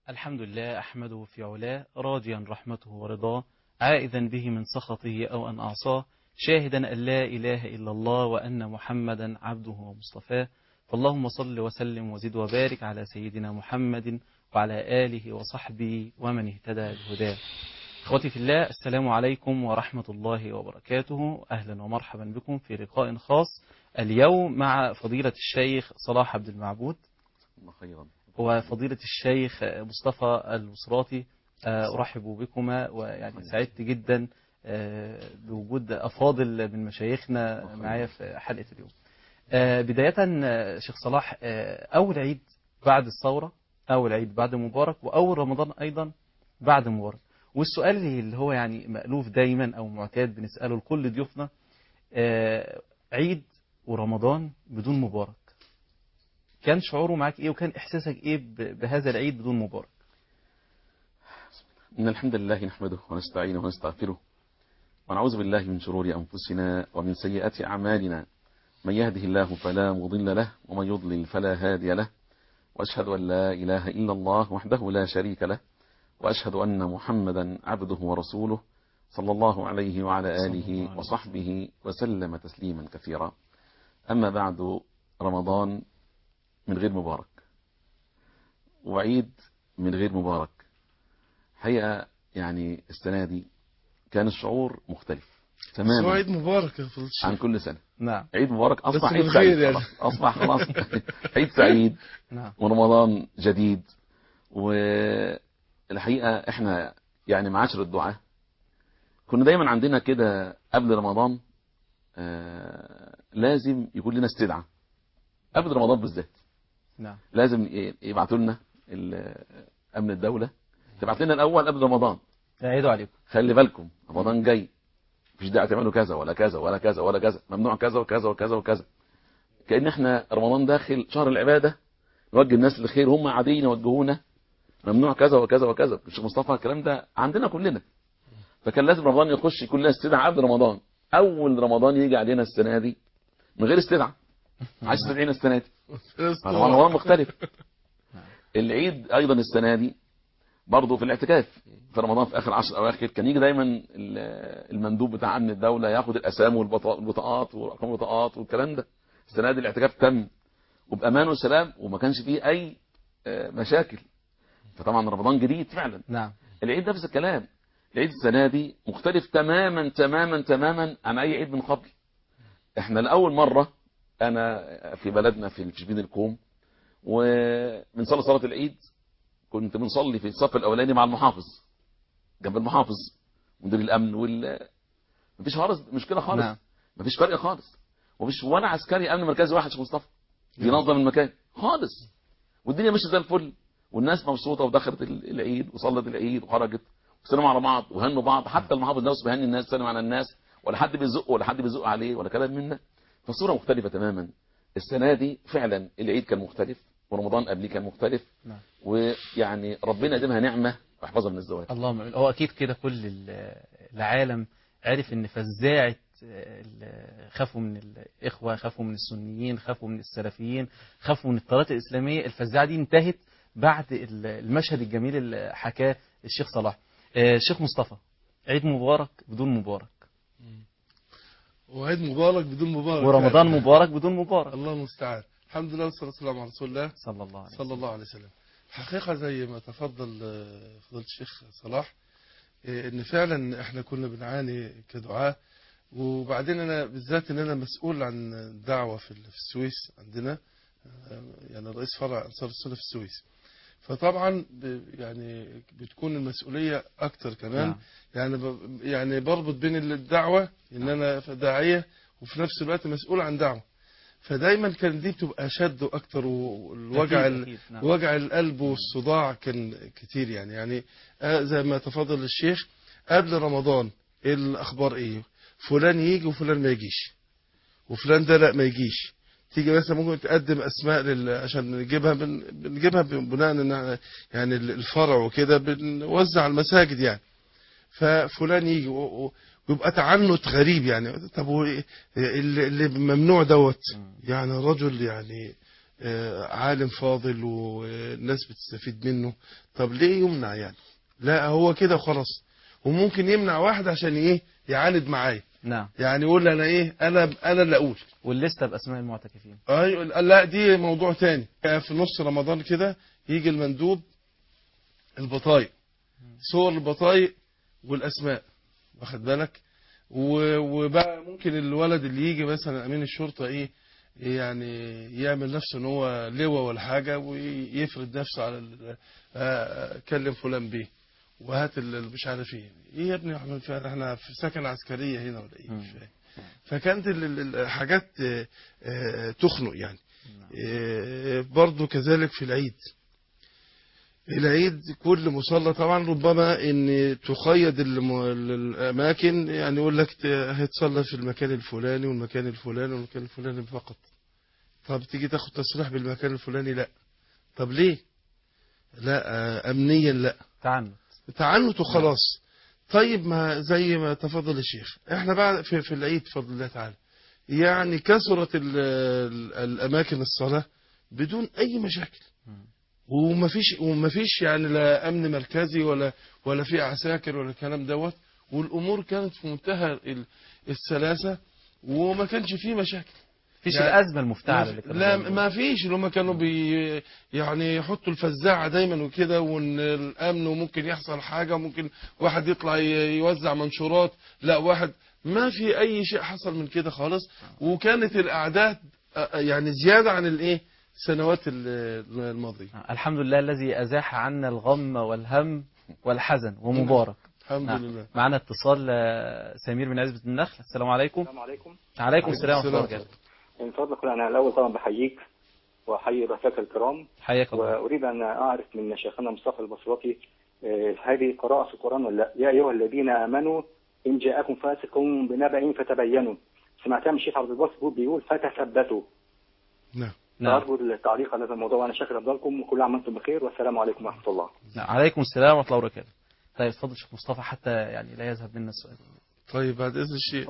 الحمد لله أحمده في علاه راجيا رحمته ورضاه عائذا به من سخطه أو أن أعصاه شاهدا أن لا إله إلا الله وأن محمدا عبده ومصطفاه فاللهم صل وسلم وزد وبارك على سيدنا محمد وعلى آله وصحبه ومن اهتدى بهداه اخوتي في الله السلام عليكم ورحمة الله وبركاته أهلا ومرحبا بكم في لقاء خاص اليوم مع فضيلة الشيخ صلاح عبد المعبود الله خيرا وفضيلة الشيخ مصطفى الوسراطي أرحب بكما ويعني سعدت جدا بوجود أفاضل من مشايخنا معايا في حلقة اليوم بداية شيخ صلاح أول عيد بعد الثورة أول عيد بعد مبارك وأول رمضان أيضا بعد مبارك والسؤال اللي هو يعني مألوف دايما أو معتاد بنسأله لكل ضيوفنا عيد ورمضان بدون مبارك كان شعوره معاك ايه وكان احساسك ايه بهذا العيد بدون مبارك إن الحمد لله نحمده ونستعينه ونستغفره ونعوذ بالله من شرور أنفسنا ومن سيئات أعمالنا من يهده الله فلا مضل له ومن يضلل فلا هادي له وأشهد أن لا إله إلا الله وحده لا شريك له وأشهد أن محمدا عبده ورسوله صلى الله عليه وعلى آله وصحبه وسلم تسليما كثيرا أما بعد رمضان من غير مبارك وعيد من غير مبارك حقيقة يعني السنة دي كان الشعور مختلف تماما عيد مبارك يا فضل عن كل سنة نعم عيد مبارك أصبح بس عيد من سعيد غير يعني. خلاص. أصبح خلاص عيد سعيد نعم ورمضان جديد والحقيقة احنا يعني معاشر الدعاء كنا دايما عندنا كده قبل رمضان آه لازم يكون لنا استدعاء قبل رمضان بالذات نعم لازم يبعتوا لنا ال- امن الدوله تبعت لنا الاول قبل رمضان أعيدوا عليكم خلي بالكم رمضان جاي مفيش داعي تعملوا كذا ولا كذا ولا كذا ولا كذا ممنوع كذا وكذا وكذا وكذا كأن احنا رمضان داخل شهر العبادة نوجه الناس للخير هم قاعدين يوجهونا ممنوع كذا وكذا وكذا مش مصطفى الكلام ده عندنا كلنا فكان لازم رمضان يخش يكون لنا استدعاء قبل رمضان اول رمضان يجي علينا السنه دي من غير استدعاء عايز تدعينا السنه دي رمضان مختلف العيد ايضا السنه دي برضه في الاعتكاف في رمضان في اخر عشر اواخر كان يجي دايما ال- المندوب بتاع امن الدوله ياخد الاسامي والبطا- والبطاقات وارقام البطاقات والكلام ده السنه دي الاعتكاف تم وبامان وسلام وما كانش فيه اي آه، مشاكل فطبعا رمضان جديد فعلا نعم العيد نفس الكلام العيد السنه دي مختلف تماما تماما تماما عن اي عيد من قبل احنا لاول مره انا في بلدنا في شبين الكوم وبنصلي صلاه العيد كنت بنصلي في الصف الاولاني مع المحافظ جنب المحافظ مدير الامن وال مفيش خالص مشكله خالص نعم. مفيش فرق خالص ومفيش ولا عسكري امن مركزي واحد شيخ مصطفى ينظم المكان خالص والدنيا ماشيه زي الفل والناس مبسوطه ودخلت ال- العيد وصلت العيد وخرجت وسلموا على بعض وهنوا بعض حتى المحافظ نفسه بيهني الناس سلم على الناس ولا حد بيزق ولا حد بيزق عليه ولا كلام من ده فالصوره مختلفه تماما السنه دي فعلا العيد كان مختلف ورمضان قبليه كان مختلف نعم. ويعني ربنا يديمها نعمه ويحفظها من الزواج اللهم آمين. هو أكيد كده كل ال- العالم عرف إن فزاعة ال- خافوا من الإخوة خافوا من السنيين خافوا من السلفيين خافوا من الطريقة الإسلامية الفزاعة دي انتهت بعد ال- المشهد الجميل اللي حكاه الشيخ صلاح آه، الشيخ مصطفى عيد مبارك بدون مبارك وعيد مبارك بدون مبارك ورمضان مبارك بدون مبارك الله المستعان الحمد لله والصلاة والسلام على رسول الله صلى الله عليه صلى وسلم الله عليه وسلم حقيقة زي ما تفضل آه، فضيلة الشيخ صلاح آه، ان فعلا احنا كنا بنعاني كدعاة وبعدين انا بالذات ان انا مسؤول عن دعوة في ال- في السويس عندنا آه، يعني رئيس فرع انصار السنة في السويس فطبعا ب- يعني بتكون المسؤولية اكتر كمان نعم. يعني ب- يعني بربط بين الدعوة ان انا داعية وفي نفس الوقت مسؤول عن دعوة فدايما كان دي بتبقى شد اكتر والوجع أكيد، ال- أكيد، نعم. وجع القلب والصداع كان كتير يعني يعني آه زي ما تفضل الشيخ قبل رمضان ايه الاخبار ايه فلان يجي وفلان ما يجيش وفلان ده لا ما يجيش تيجي مثلا ممكن تقدم اسماء لل... عشان نجيبها بن... بنجيبها بناء ان يعني الفرع وكده بنوزع على المساجد يعني ففلان يجي و... و... ويبقى تعنت غريب يعني طب هو إيه اللي اللي ممنوع دوت يعني رجل يعني آه، عالم فاضل والناس بتستفيد منه طب ليه يمنع يعني لا هو كده خلاص وممكن يمنع واحد عشان ايه يعاند معايا نعم يعني يقول انا ايه انا انا اللي اقول والليسته باسماء المعتكفين ايوه لا دي موضوع تاني في نص رمضان كده يجي المندوب البطايق صور البطايق والاسماء واخد بالك و- وبقى ممكن الولد اللي يجي مثلا امين الشرطه ايه يعني يعمل نفسه ان هو لواء ولا حاجه ويفرض نفسه على ال- آه، كلم فلان بيه وهات ال- مش عارف ايه ايه يا ابني احنا في- احنا في سكن عسكريه هنا ولا ايه مش فاهم فكانت ال- ال- الحاجات آه، آه، تخنق يعني آه، برضو كذلك في العيد العيد كل مصلى طبعا ربما ان تقيد الم- الاماكن يعني يقول لك ت- هيتصلى في المكان الفلاني والمكان الفلاني والمكان الفلاني فقط طب تيجي تاخد تصريح بالمكان الفلاني لا طب ليه لا آه، امنيا لا تعنت تعنت وخلاص طيب ما زي ما تفضل الشيخ احنا بعد في, في العيد بفضل الله تعالى يعني كثرت ال- ال- الاماكن الصلاه بدون اي مشاكل ومفيش ومفيش يعني لا امن مركزي ولا ولا في عساكر ولا الكلام دوت والامور كانت في منتهى ال- السلاسه وما كانش فيه مشاكل مفيش يعني- الازمه المفتعله اللي كانوا لا بيعملوها. ما فيش اللي هم كانوا بي يعني يحطوا الفزاعه دايما وكده وان الامن وممكن يحصل حاجه وممكن واحد يطلع ي- يوزع منشورات لا واحد ما في اي شيء حصل من كده خالص وكانت الاعداد آه، يعني زياده عن الايه السنوات ال- الماضيه الحمد لله الذي ازاح عنا الغم والهم والحزن ومبارك الحمد نعم. لله معنا اتصال آه، سمير من عزبة النخل السلام عليكم السلام عليكم عليكم السلام ورحمة الله السلام. وبركاته من فضلك انا الاول طبعا بحييك واحيي ضيفك الكرام حياك الله واريد ان اعرف من شيخنا مصطفى البصراتي آه، هذه قراءه في القران ولا لا يا ايها الذين امنوا ان جاءكم فاسق بنبأ فتبينوا سمعتها من الشيخ عبد الباسط بيقول فتثبتوا نعم نعم. فارجو التعليق على هذا الموضوع وانا شاكر افضلكم وكل عام وانتم بخير والسلام عليكم ورحمه الله نعم. عليكم السلام ورحمة الله وبركاته طيب اتفضل شيخ مصطفى حتى يعني لا يذهب منا السؤال طيب بعد اذن الشيخ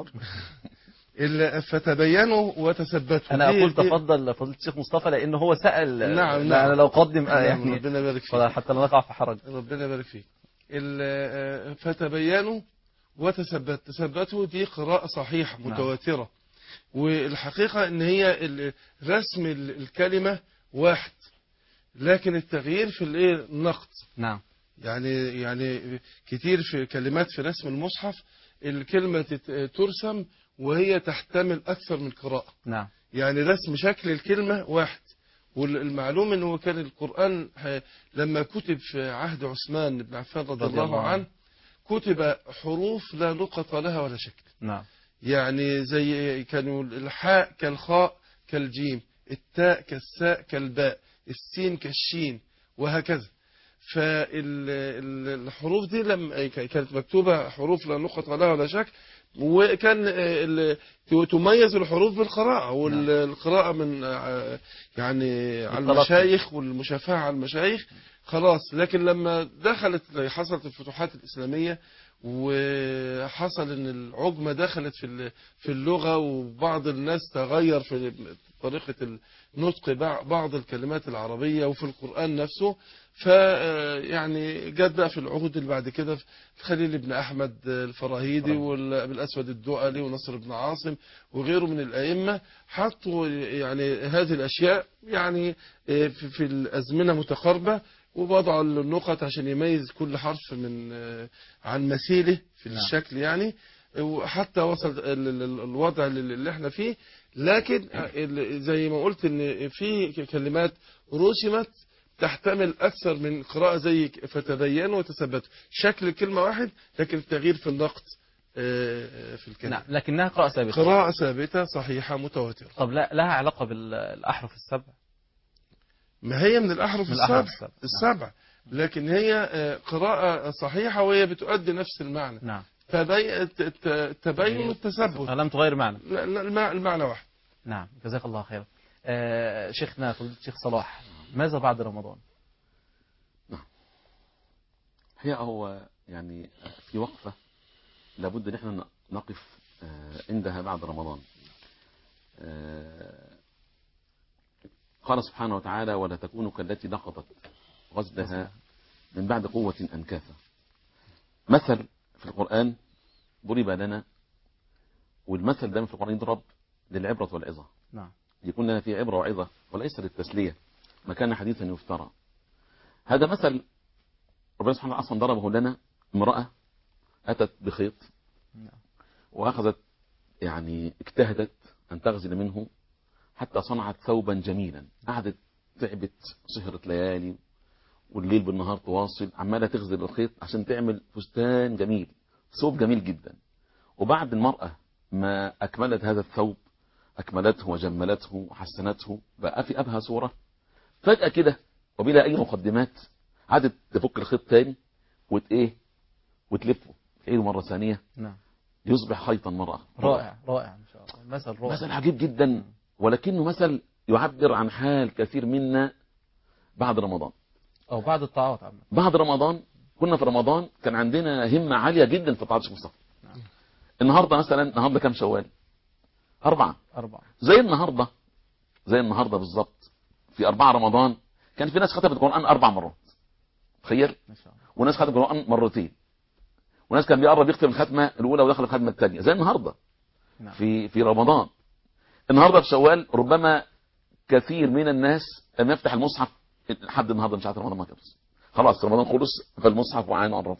إلا فتبينوا وتثبتوا انا دي- اقول دي- تفضل فضيلة الشيخ مصطفى لانه هو سأل نعم، لا، نعم. انا لو قدم آه، نعم، يعني ربنا يبارك فيك فلا- حتى لا نقع في حرج ربنا يبارك فيك ال- آه، فتبينوا وتثبت تثبتوا دي قراءة صحيحة نعم. متواترة والحقيقة ان هي ال- رسم ال- الكلمة واحد لكن التغيير في الايه النقط نعم يعني يعني كتير في كلمات في رسم المصحف الكلمة تت- ترسم وهي تحتمل أكثر من قراءة نعم يعني رسم شكل الكلمة واحد والمعلوم انه كان القرآن ح- لما كتب في عهد عثمان بن عفان رضي رضي الله الله عنه. عنه كتب حروف لا نقط لها ولا شكل نعم يعني زي كانوا الحاء كالخاء كالجيم التاء كالساء كالباء السين كالشين وهكذا فالحروف دي لما كانت مكتوبة حروف لا نقط لها ولا شكل وكان آه، ال- تميز الحروف بالقراءة والقراءة من آه، يعني على بالتلقي. المشايخ والمشافهة على المشايخ خلاص لكن لما دخلت حصلت الفتوحات الإسلامية وحصل ان العجمه دخلت في ال- في اللغه وبعض الناس تغير في طريقه النطق بع- بعض الكلمات العربيه وفي القران نفسه ف يعني جت بقى في العهود اللي بعد كده في خليل بن احمد الفراهيدي والابي الاسود الدؤلي ونصر بن عاصم وغيره من الائمه حطوا يعني هذه الاشياء يعني في في الازمنه متقاربه ووضعوا النقط عشان يميز كل حرف من آه، عن مثيله في نعم. الشكل يعني وحتى وصل ال- ال- ال- الوضع اللي اللي احنا فيه لكن ال- زي ما قلت ان في كلمات رسمت تحتمل اكثر من قراءه زي فتبينوا وتثبتوا شكل الكلمه واحد لكن التغيير في النقط آه، في الكلمه نعم لكنها قراءة ثابتة قراءه ثابته صحيحه متواتره طب لا لها علاقة بالأحرف السبع ما هي من الأحرف من الأحرف السبع السبع. السبع لكن هي آه، قراءة صحيحة وهي بتؤدي نفس المعنى نعم تبي... الت- الت- التبين والتثبت لم تغير معنى لا- لا، المع- المعنى واحد نعم جزاك الله خيرا آه شيخنا فضيلة الشيخ صلاح ماذا بعد رمضان هي هو يعني في وقفة لابد ان احنا نقف آه، عندها بعد رمضان آه، قال سبحانه وتعالى ولا تكونوا كالتي نقضت غزلها من بعد قوة أنكاثا مثل في القرآن ضرب لنا والمثل ده في القرآن يضرب للعبرة والعظة نعم يكون لنا فيه عبرة وعظة وليس للتسلية ما كان حديثا يفترى هذا مثل ربنا سبحانه وتعالى أصلا ضربه لنا امرأة أتت بخيط نعم. وأخذت يعني اجتهدت أن تغزل منه حتى صنعت ثوبا جميلا قعدت تعبت سهرت ليالي والليل بالنهار تواصل عمالة تغزل الخيط عشان تعمل فستان جميل ثوب جميل جدا وبعد المرأة ما أكملت هذا الثوب أكملته وجملته وحسنته بقى في أبهى صورة فجأة كده وبلا أي مقدمات عادت تفك الخيط تاني وت إيه وتلفه تعيده مرة ثانية نعم يصبح خيطا مرة رائع رائع ان شاء الله مثل رائع مثل عجيب جدا ولكنه مثل يعبر عن حال كثير منا بعد رمضان او بعد الطاعات عامة بعد رمضان كنا في رمضان كان عندنا همة عالية جدا في طاعة الشيخ مصطفى نعم. النهاردة مثلا النهاردة كام شوال أربعة أربعة زي النهاردة زي النهاردة بالظبط في أربعة رمضان كان في ناس ختمت القرآن أربع مرات تخيل ما شاء الله وناس ختم القرآن مرتين وناس كان بيقرب يختم الختمة الأولى ودخل الختمة الثانية زي النهاردة نعم في في رمضان النهارده في شوال ربما كثير من الناس لم يفتح المصحف لحد النهارده مش عارف رمضان ما خلص خلاص رمضان خلص فالمصحف وعينه قرب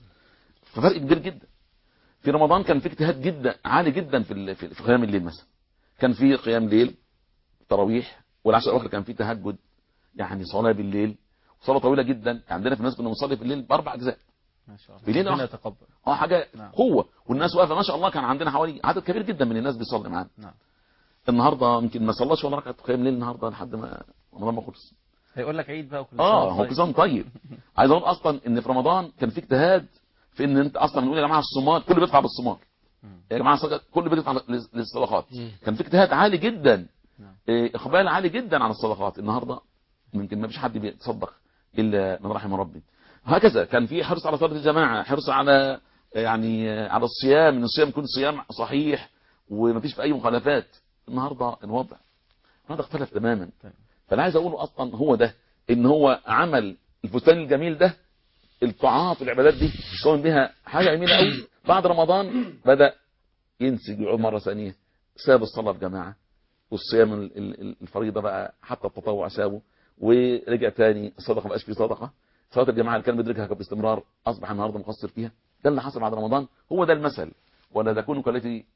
ففرق كبير جدا في رمضان كان في اجتهاد جدا عالي جدا في ال- في في قيام الليل مثلا كان في قيام ليل تراويح والعشر الاواخر كان في تهجد يعني صلاه بالليل صلاه طويله جدا عندنا في الناس كنا بنصلي في الليل باربع اجزاء ما شاء الله بليل ربنا واحد. يتقبل اه حاجه نعم. قوه والناس واقفه ما شاء الله كان عندنا حوالي عدد كبير جدا من الناس بيصلي معانا نعم النهارده يمكن ما صلاش ولا ركعه قيام ليل النهارده لحد ما رمضان ما خلص هيقول لك عيد بقى وكل اه سنة هو طيب. كيسان طيب عايز اقول اصلا ان في رمضان كان في اجتهاد في ان انت اصلا نقول يا جماعه الصومال كل بيدفع بالصومال مم. يا جماعه الصدقة كل بيدفع لل- للصدقات مم. كان في اجتهاد عالي جدا نعم. إيه، اقبال عالي جدا على الصدقات النهارده يمكن ما فيش حد بيتصدق الا من رحم ربي هكذا كان في حرص على صلاه الجماعه حرص على يعني على الصيام ان الصيام يكون صيام صحيح وما فيش في اي مخالفات النهارده الوضع النهارده اختلف تماما طيب. فانا عايز اقوله اصلا هو ده ان هو عمل الفستان الجميل ده الطاعات والعبادات دي كون بها حاجه جميله قوي بعد رمضان بدا ينسج يعود مره ثانيه ساب الصلاه في جماعه والصيام ال- ال- الفريضه بقى حتى التطوع سابه ورجع تاني الصدقه ما بقاش فيه صدقه صلاه الجماعه اللي كان بيدركها باستمرار اصبح النهارده مقصر فيها ده اللي حصل بعد رمضان هو ده المثل ولا تكون كالتي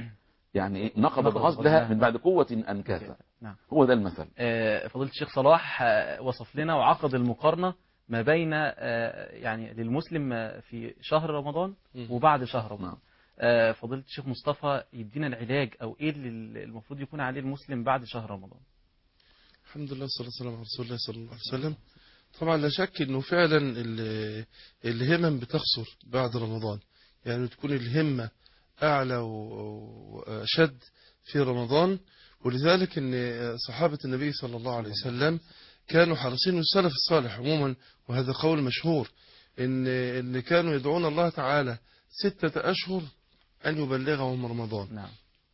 يعني ايه نقضت نقضت غزلها غزلها. من بعد قوه انكاثا نعم هو ده المثل آه، فضيلة الشيخ صلاح آه، وصف لنا وعقد المقارنة ما بين آه، يعني للمسلم آه، في شهر رمضان مم. وبعد شهر رمضان نعم. آه، فضيلة الشيخ مصطفى يدينا العلاج أو إيه اللي المفروض يكون عليه المسلم بعد شهر رمضان الحمد لله والصلاة والسلام على رسول الله صلى الله عليه وسلم طبعا لا شك انه فعلا ال- الهمم بتقصر بعد رمضان يعني تكون الهمة اعلى و- واشد في رمضان ولذلك ان صحابة النبي صلى الله عليه وسلم كانوا حريصين والسلف الصالح عموما وهذا قول مشهور ان ان كانوا يدعون الله تعالى ستة اشهر ان يبلغهم رمضان نعم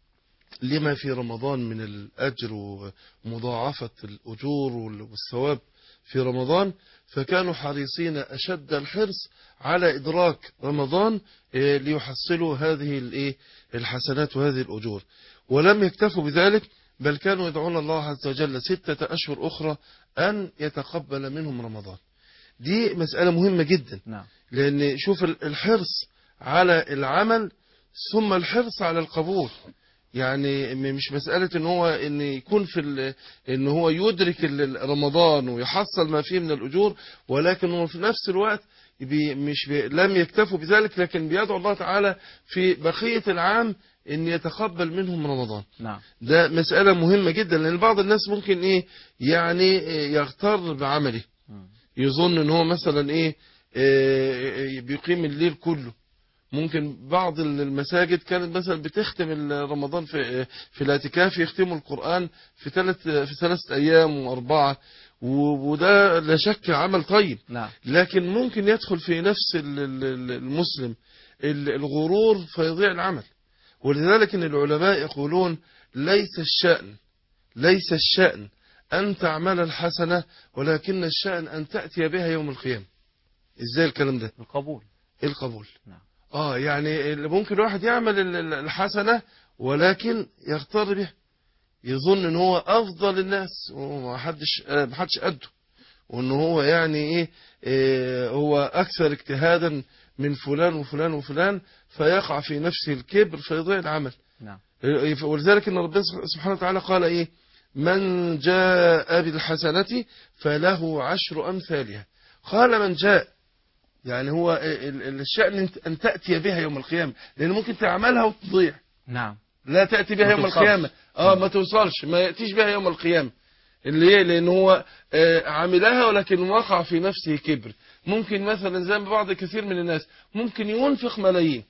لما في رمضان من الأجر ومضاعفة الأجور والثواب في رمضان فكانوا حريصين أشد الحرص على إدراك رمضان إيه، ليحصلوا هذه الإيه، الحسنات وهذه الأجور ولم يكتفوا بذلك بل كانوا يدعون الله عز وجل ستة أشهر أخرى أن يتقبل منهم رمضان دي مسألة مهمة جدا نعم لأن شوف ال- الحرص على العمل ثم الحرص على القبول يعني م- مش مسألة ان هو ان يكون في ال- ان هو يدرك ال- ال- رمضان ويحصل ما فيه من الأجور ولكن هو في نفس الوقت بي مش بي لم يكتفوا بذلك لكن بيدعو الله تعالى في بقية العام ان يتقبل منهم رمضان نعم ده مسألة مهمة جدا لأن بعض الناس ممكن إيه يعني إيه يغتر بعمله مم. يظن ان هو مثلا ايه آه، بيقيم الليل كله ممكن بعض المساجد كانت مثلا بتختم رمضان في في الاعتكاف يختموا القرآن في ثلاث في ثلاث ايام واربعه و- وده لا شك عمل طيب نعم لكن ممكن يدخل في نفس ال- ال- ال- المسلم ال- الغرور فيضيع العمل ولذلك ان العلماء يقولون ليس الشأن ليس الشأن أن تعمل الحسنة ولكن الشأن أن تأتي بها يوم القيامة إزاي الكلام ده القبول إيه القبول نعم. آه يعني اللي ممكن الواحد يعمل ال- ال- الحسنة ولكن يغتر بها يظن ان هو افضل الناس ومحدش آه، محدش قده وان هو يعني ايه آه، هو اكثر اجتهادا من فلان وفلان وفلان فيقع في نفسه الكبر فيضيع العمل نعم ولذلك ان ربنا سبحانه وتعالى قال ايه من جاء بالحسنة فله عشر امثالها قال من جاء يعني هو ال- ال- الشأن أن- ان تأتي بها يوم القيامة لان ممكن تعملها وتضيع نعم لا تأتي بها ما يوم توصلش. القيامة اه ما توصلش ما يأتيش بها يوم القيامة اللي هي لان هو آه، عملها ولكن وقع في نفسه كبر ممكن مثلا زي ما بعض كثير من الناس ممكن ينفق ملايين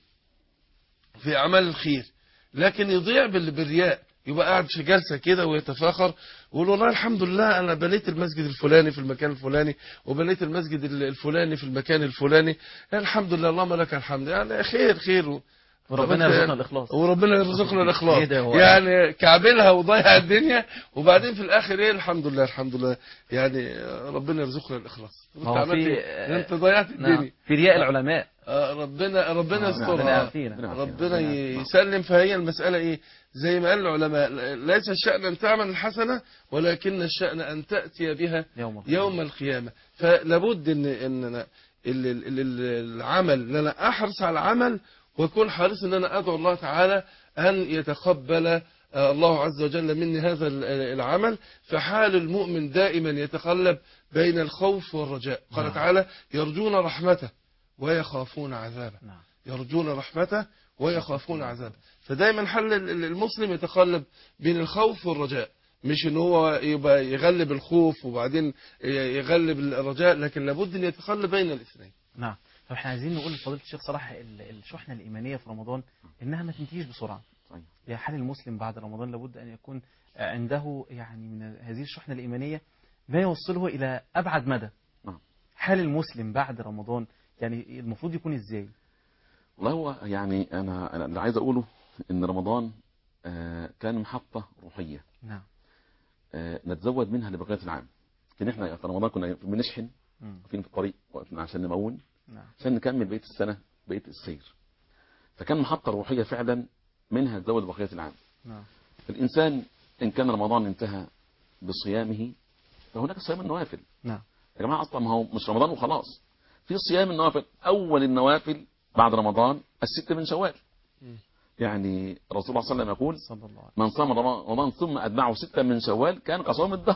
في اعمال الخير لكن يضيع بال- بالرياء يبقى قاعد في جلسه كده ويتفاخر ويقول والله الحمد لله انا بنيت المسجد الفلاني في المكان الفلاني وبنيت المسجد ال- الفلاني في المكان الفلاني الحمد لله اللهم لك الحمد يعني خير خير وربنا طب أنت- يرزقنا الإخلاص وربنا يرزقنا الاخلاص إيه ده هو؟ يعني كعبلها وضيع الدنيا وبعدين في الاخر ايه الحمد لله الحمد لله يعني ربنا يرزقنا الاخلاص ما هو انت عملت في- إيه؟ ده انت ضيعت نعم الدنيا في رياء العلماء آه، ربنا ربنا ربنا يسترها يعافينا ربنا ربنا يعافينا. يسلم فهي المسألة ايه زي ما قال العلماء ليس الشأن ان تعمل الحسنة ولكن الشأن ان تأتي بها يوم القيامة. يوم القيامة فلابد ان ان أنا ال- ال- ال- العمل ان انا احرص على العمل واكون حريص ان انا ادعو الله تعالى ان يتقبل آه، الله عز وجل مني هذا ال- العمل فحال المؤمن دائما يتقلب بين الخوف والرجاء قال نعم. تعالى يرجون رحمته ويخافون عذابه نعم يرجون رحمته ويخافون عذابه فدايما حل ال- ال- المسلم يتقلب بين الخوف والرجاء مش ان هو يبقى يغلب الخوف وبعدين ي- يغلب الرجاء لكن لابد ان يتقلب بين الاثنين نعم طب احنا عايزين نقول لفضيلة الشيخ صلاح ال- الشحنة الإيمانية في رمضان إنها ما تنتهيش بسرعة صحيح. يا حال المسلم بعد رمضان لابد أن يكون عنده يعني من هذه الشحنة الإيمانية ما يوصله إلى أبعد مدى نعم. حال المسلم بعد رمضان يعني المفروض يكون إزاي والله هو يعني انا انا اللي عايز اقوله ان رمضان آه، كان محطه روحيه نعم آه، نتزود منها لبقيه العام كان احنا في رمضان كنا بنشحن مم. واقفين في الطريق واقفين عشان نمون نعم عشان نكمل بقيه السنه بقيه السير فكان محطه روحيه فعلا منها تزود بقيه العام نعم الانسان ان كان رمضان انتهى بصيامه فهناك صيام النوافل نعم يا جماعه اصلا ما هو مش رمضان وخلاص في صيام النوافل اول النوافل بعد رمضان الست من شوال مم. يعني رسول الله صلى الله عليه وسلم يقول صلى الله عليه من صام رمضان ثم اتبعه ستا من شوال كان كصوم الدهر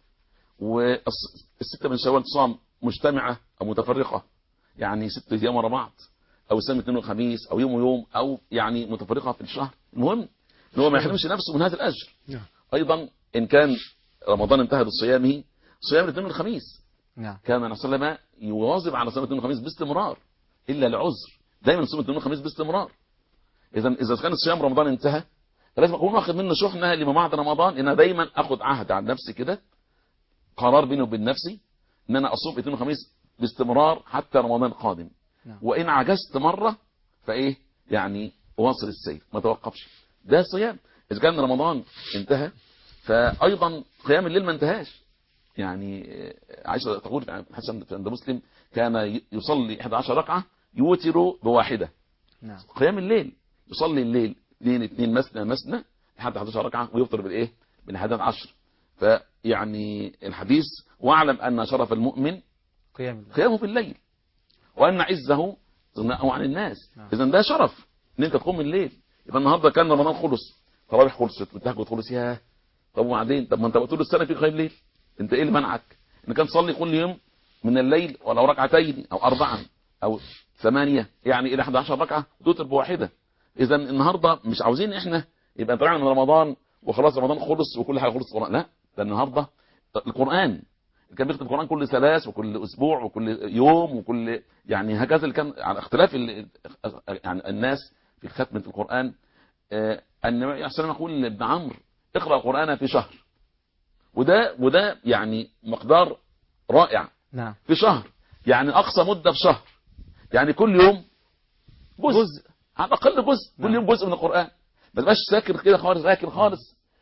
والستة من شوال تصام مجتمعة أو متفرقة يعني ست أيام ورا بعض أو سنة اثنين وخميس أو يوم ويوم أو يعني متفرقة في الشهر المهم إن هو ما يحرمش نفسه من هذا الأجر نعم أيضا إن كان رمضان انتهى بصيامه صيام الاثنين والخميس نعم كان النبي صلى الله عليه وسلم يواظب على صيام الاثنين والخميس باستمرار إلا لعذر دايما صوم الاثنين والخميس باستمرار إذا إذا كان صيام رمضان انتهى فلازم أكون واخد منه شحنة لما بعد رمضان إن أنا دايما أخد عهد عن نفسي كده قرار بيني وبين نفسي إن أنا أصوم اثنين وخميس باستمرار حتى رمضان القادم نعم. وإن عجزت مرة فإيه يعني واصل السير ما توقفش ده صيام إذا كان رمضان انتهى فأيضا قيام الليل ما انتهاش يعني آه، عائشة تقول عن حسن عند مسلم كان ي- يصلي 11 ركعة يوتر بواحدة نعم قيام الليل يصلي الليل اثنين اثنين مثنى مثنى لحد 11 ركعة ويفطر بالايه بالحداد عشر فيعني الحديث واعلم ان شرف المؤمن قيام الليل قيامه بالليل وان عزه غناءه عن الناس نعم. اذا ده شرف ان انت تقوم الليل يبقى النهارده كان رمضان خلص تراويح خلصت والتهجد خلص ياه طب وبعدين طب ما انت طول السنه في قيام ليل انت ايه اللي منعك ان كان تصلي كل يوم من الليل ولو ركعتين او اربعا او ثمانيه يعني الى 11 ركعه توتر بواحده اذا النهارده مش عاوزين احنا يبقى طلعنا من رمضان وخلاص رمضان خلص وكل حاجه خلصت القران لا ده النهارده القران كان بيختم القران كل ثلاث وكل اسبوع وكل يوم وكل يعني هكذا اللي كان على اختلاف ال- يعني الناس في ختمه القران آه، النبي عليه الصلاه والسلام يقول لابن عمرو اقرا القران في شهر وده وده يعني مقدار رائع نعم في شهر يعني اقصى مده في شهر يعني كل يوم جزء, جزء. على الاقل جزء كل نعم. يوم جزء من القران ما تبقاش ساكر كده خالص راكن خالص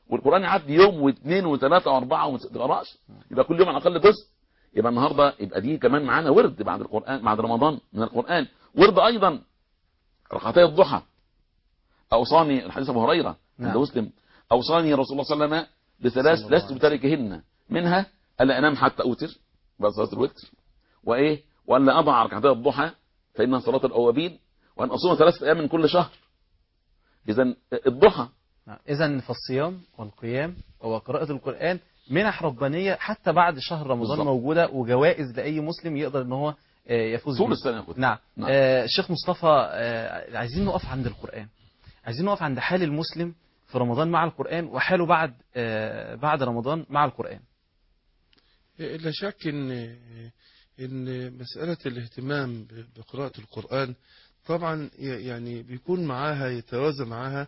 والقران يعدي يوم واثنين وثلاثه واربعه وما تقراش يبقى كل يوم على الاقل جزء يبقى النهارده يبقى دي كمان معانا ورد بعد القران بعد رمضان من القران ورد ايضا ركعتي الضحى اوصاني الحديث ابو هريره عند نعم. مسلم اوصاني رسول الله صلى الله عليه وسلم بثلاث صلى الله لست عليه بتاركهن منها الا انام حتى اوتر بعد صلاه الوتر وايه والا اضع ركعتي الضحى فانها صلاه الاوابين وان اصوم ثلاثه ايام من كل شهر اذا الضحى إذا فالصيام والقيام وقراءة القرآن منح ربانية حتى بعد شهر رمضان بالظبط. موجودة وجوائز لأي مسلم يقدر إن هو آه، يفوز طول بيها. السنه يا أخوتي. نعم, نعم. آه الشيخ مصطفى آه عايزين نقف عند القرآن عايزين نقف عند حال المسلم في رمضان مع القرآن وحاله بعد آه بعد رمضان مع القرآن لا شك ان ان مساله الاهتمام ب- بقراءه القران طبعا ي- يعني بيكون معاها يتوازى معاها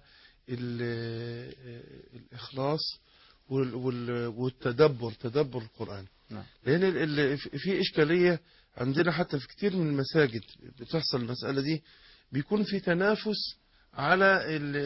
ال- الاخلاص وال- وال- والتدبر تدبر القران نعم. لان ال- ال- في اشكاليه عندنا حتى في كتير من المساجد بتحصل المساله دي بيكون في تنافس على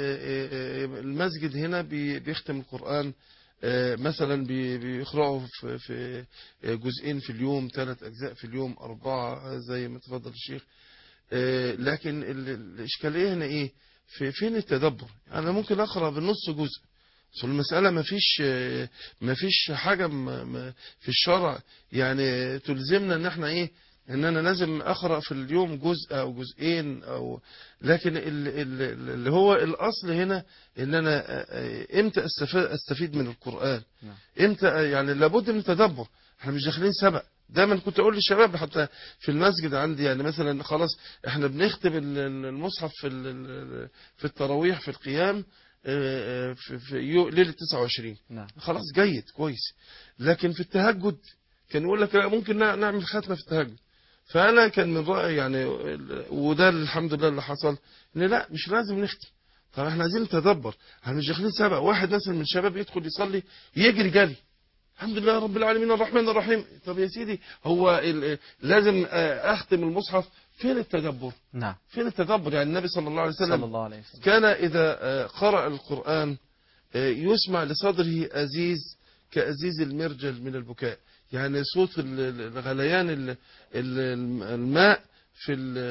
ال- المسجد هنا بي- بيختم القرآن آه، مثلا بي- بيقرأوا في في جزئين في اليوم ثلاث أجزاء في اليوم أربعة زي ما تفضل الشيخ آه، لكن ال- الإشكالية هنا إيه في فين التدبر أنا ممكن أقرأ بالنص جزء بس المسألة ما فيش آه، ما فيش حاجة م- م- في الشرع يعني تلزمنا ان احنا ايه ان انا لازم اقرا في اليوم جزء او جزئين او لكن ال- ال- اللي هو الاصل هنا ان انا آه، آه، امتى استفاد استفيد من القران نعم. امتى آه، يعني لابد من التدبر احنا مش داخلين سبق دايما كنت اقول للشباب حتى في المسجد عندي يعني مثلا خلاص احنا بنختم ال- ال- المصحف في ال- ال- في التراويح في القيام آه، آه، في في يو- ليله 29 نعم خلاص جيد كويس لكن في التهجد كان يقول لك لا ممكن نع- نعمل ختمه في التهجد فانا كان من رايي يعني وده الحمد لله اللي حصل ان لا مش لازم نختم طب احنا عايزين نتدبر احنا مش داخلين سبق واحد مثلا من الشباب يدخل يصلي يجري جري الحمد لله رب العالمين الرحمن الرحيم طب يا سيدي هو ال- لازم آه، اختم المصحف فين التدبر نعم فين التدبر يعني النبي صلى الله عليه وسلم صلى الله عليه وسلم كان إذا آه، قرأ القرآن آه، يسمع لصدره أزيز كأزيز المرجل من البكاء يعني صوت ال- ال- الغليان ال- ال- الماء في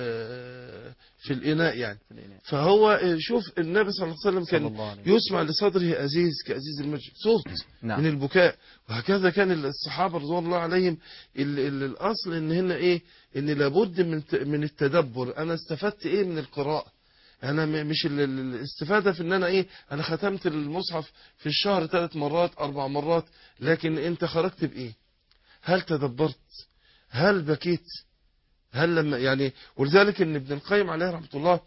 ال- في الإناء يعني في الإناء. فهو آه، شوف النبي صلى الله عليه وسلم صلى كان الله عليه وسلم. يسمع لصدره أزيز كأزيز المرجل صوت نعم. من البكاء وهكذا كان الصحابة رضوان الله عليهم ال ال الأصل إن هنا إيه إن لابد من ت- من التدبر أنا استفدت إيه من القراءة أنا م- مش ال- ال- الاستفادة في إن أنا إيه أنا ختمت المصحف في الشهر ثلاث مرات أربع مرات لكن أنت خرجت بإيه هل تدبرت هل بكيت هل لما يعني ولذلك إن ابن القيم عليه رحمة الله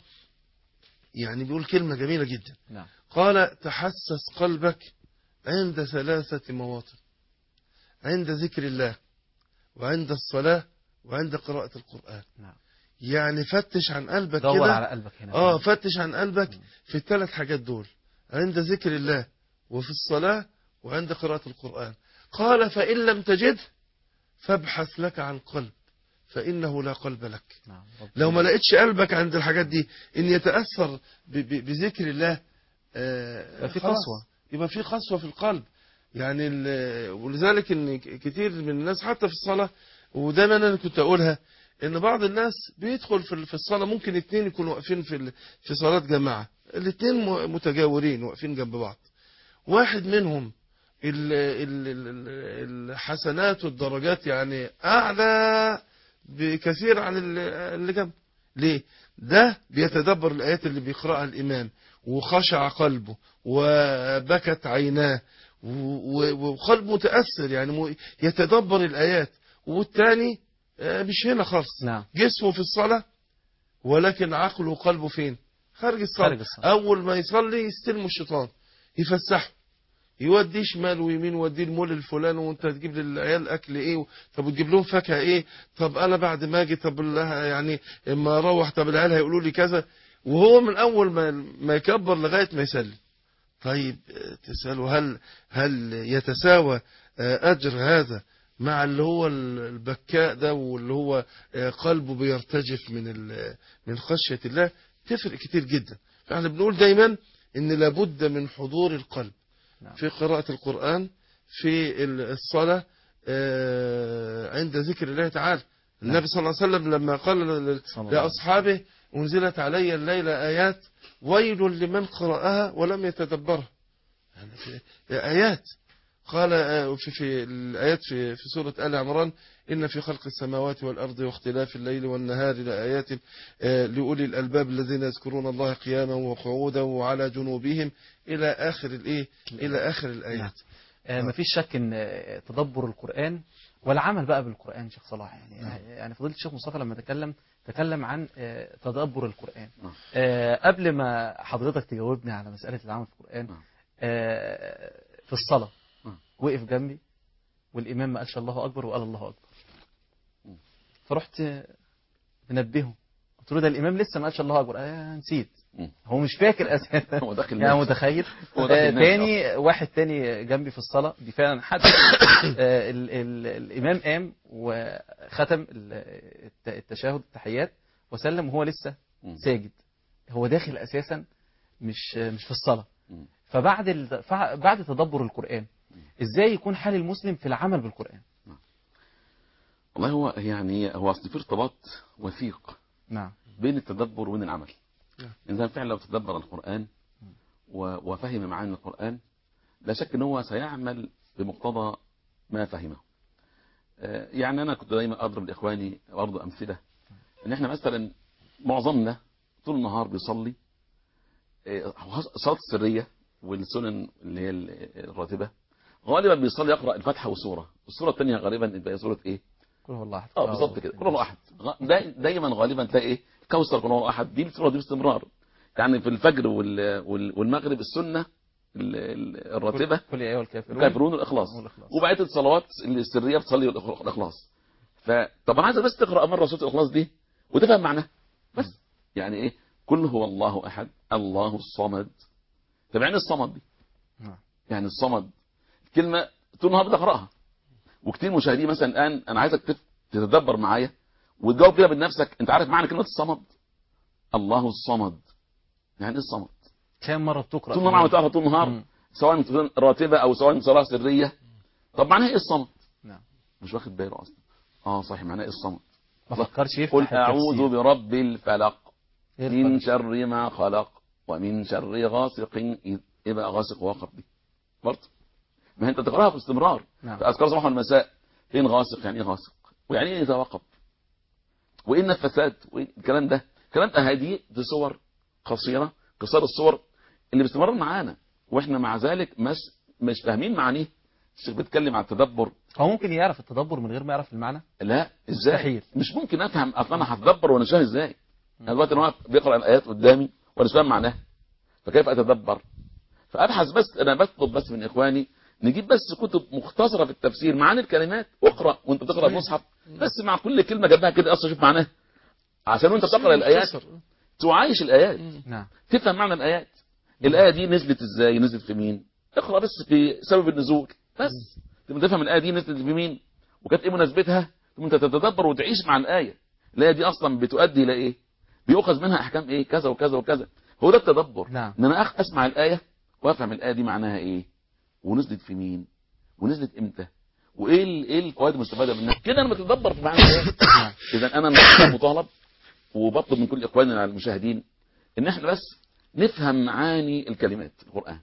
يعني بيقول كلمة جميلة جدا نعم قال تحسس قلبك عند ثلاثة مواطن عند ذكر الله وعند الصلاة وعند قراءة القرآن نعم يعني فتش عن قلبك دور كده على قلبك هنا اه فتش عن قلبك في الثلاث حاجات دول عند ذكر الله وفي الصلاة وعند قراءة القرآن قال فإن لم تجد فابحث لك عن قلب فإنه لا قلب لك نعم ربنا- لو ما لقيتش قلبك عند الحاجات دي ان يتاثر ب- ب- بذكر الله آه، يبقى في خلاص. قسوة. يبقى في قسوه في القلب يعني ال- ولذلك ان ك- كتير من الناس حتى في الصلاه ودايما انا كنت اقولها ان بعض الناس بيدخل في ال- في الصلاه ممكن اتنين يكونوا واقفين في ال- في صلاه جماعه الاتنين م- متجاورين واقفين جنب بعض واحد منهم ال- ال- ال- الحسنات والدرجات يعني اعلى بكثير عن ال- اللي جنب ليه ده بيتدبر الايات اللي بيقراها الامام وخشع قلبه وبكت عيناه و- و- وقلبه متاثر يعني م- يتدبر الايات والتاني آه، مش هنا خالص نعم جسمه في الصلاه ولكن عقله وقلبه فين خارج الصلاه خارج الصلاة. اول ما يصلي يستلمه الشيطان يفسحه يوديه شمال ويمين ويوديه المول الفلاني وانت تجيب للعيال اكل ايه طب وتجيب لهم فاكهه ايه طب انا بعد ما اجي طب الله يعني اما اروح طب العيال هيقولوا لي كذا وهو من اول ما ما يكبر لغايه ما يسلم طيب آه، تساله هل هل يتساوى آه، اجر هذا مع اللي هو ال- البكاء ده واللي هو آه، قلبه بيرتجف من ال- من خشيه الله تفرق كتير جدا فاحنا بنقول دايما ان لابد من حضور القلب نعم. في قراءة القرآن في ال- الصلاة آه، عند ذكر الله تعالى النبي صلى الله عليه وسلم لما قال ل- صلى الله عليه لأصحابه أنزلت علي الليلة آيات ويل لمن قرأها ولم يتدبرها يعني في آيات قال آه، في, في الآيات في, في سورة آل عمران إن في خلق السماوات والأرض واختلاف الليل والنهار لآيات آه، لأولي الألباب الذين يذكرون الله قياما وقعودا وعلى جنوبهم إلى آخر الإيه إلى آخر الآيات آه، مفيش شك ان آه، تدبر القرآن والعمل بقى بالقرآن شيخ صلاح يعني يعني فضيلة الشيخ مصطفى لما تكلم تكلم عن آه، تدبر القرآن نعم. آه، قبل ما حضرتك تجاوبني على مسألة العمل في القرآن نعم. آه، في الصلاة نعم. وقف جنبي والإمام ما قالش الله أكبر وقال الله أكبر فرحت منبهه قلت له ده الإمام لسه ما قالش الله أكبر آه نسيت مم. هو مش فاكر أساسا هو داخل يعني ناس. متخيل هو داخل آه ناس تاني واحد تاني جنبي في الصلاة دي فعلا حد آه ال ال الإمام قام وختم ال- الت- التشهد التحيات وسلم وهو لسه مم. ساجد هو داخل أساسا مش مش في الصلاة مم. فبعد ال... فع- بعد تدبر القرآن ازاي يكون حال المسلم في العمل بالقرآن والله هو يعني هو اصل في ارتباط وثيق نعم بين التدبر وبين العمل نعم. الإنسان فعلا لو تدبر القرآن و- وفهم معاني القرآن لا شك ان هو سيعمل بمقتضى ما فهمه آه، يعني أنا كنت دايما أضرب لإخواني برضه أمثلة إن إحنا مثلا معظمنا طول النهار بيصلي آه، صلاة السرية والسنن اللي هي الراتبة غالبا بيصلي يقرأ الفاتحة والسورة السورة الثانية غالبا تبقى سورة إيه قل هو الله احد اه بالظبط كده قل هو احد غ- داي- دايما غالبا تلاقي ايه كوثر قل هو احد دي السوره دي باستمرار يعني في الفجر وال- وال- والمغرب السنه ال- ال- الراتبه قل يا ايها الكافرون الكافرون والاخلاص والإخلاص. وبقيه الصلوات السريه بتصلي الإخ- الاخلاص فطبعا عايز بس تقرا مره سوره الاخلاص دي وتفهم معناها بس يعني ايه قل هو الله احد الله الصمد طب يعني إيه الصمد دي نعم. يعني الصمد كلمه طول النهار بتقراها وكتير مشاهدين مثلا الان انا عايزك تف- تتدبر معايا وتجاوب كده بنفسك انت عارف معنى كلمه الصمد الله الصمد يعني ايه الصمد كم مرة بتقرأ طول النهار بتقرا طول النهار مم. سواء من راتبه او سواء من صلاه سريه طب معناها ايه الصمد نعم مش واخد باله اصلا اه صحيح معناها ايه الصمد ما فكرش يفتح قل التفسير. اعوذ برب الفلق إيه من الفرق؟ شر ما خلق ومن شر غاسق إذ ايه بقى غاسق وقب دي برضه ما انت تقراها باستمرار نعم. في اذكار الصباح والمساء فين غاسق يعني ايه غاسق ويعني ايه اذا وقب وايه النفثات وايه الكلام ده الكلام ده هذه دي صور قصيره قصار الصور اللي باستمرار معانا واحنا مع ذلك مش مش فاهمين معانيه الشيخ بيتكلم عن التدبر هو ممكن يعرف التدبر من غير ما يعرف المعنى لا ازاي مستحيل. مش ممكن افهم اصلا انا هتدبر وانا مش فاهم ازاي انا دلوقتي انا واقف بيقرا الايات قدامي وانا مش فاهم معناها فكيف اتدبر فابحث بس انا بطلب بس من اخواني نجيب بس كتب مختصره في التفسير معاني الكلمات واقرا وانت بتقرا صحيح. المصحف بس مع كل كلمه جنبها كده اصلا شوف معناها عشان وانت بتقرا الايات مختصر. تعايش الايات نعم تفهم معنى الايات الايه دي نزلت ازاي نزلت في مين اقرا بس في سبب النزول بس ثم تفهم الايه دي نزلت في مين وكانت ايه مناسبتها ثم انت تتدبر وتعيش مع الايه الايه دي اصلا بتؤدي الى ايه بيؤخذ منها احكام ايه كذا وكذا وكذا هو ده التدبر نعم. ان انا أخ- اسمع الايه وافهم الايه دي معناها ايه ونزلت في مين ونزلت امتى وايه ال- ايه الفوائد المستفاده منها كده انا بتدبر في معنى الايه نعم. اذا انا النهارده مطالب وبطلب من كل اخواننا المشاهدين ان احنا بس نفهم معاني الكلمات في القران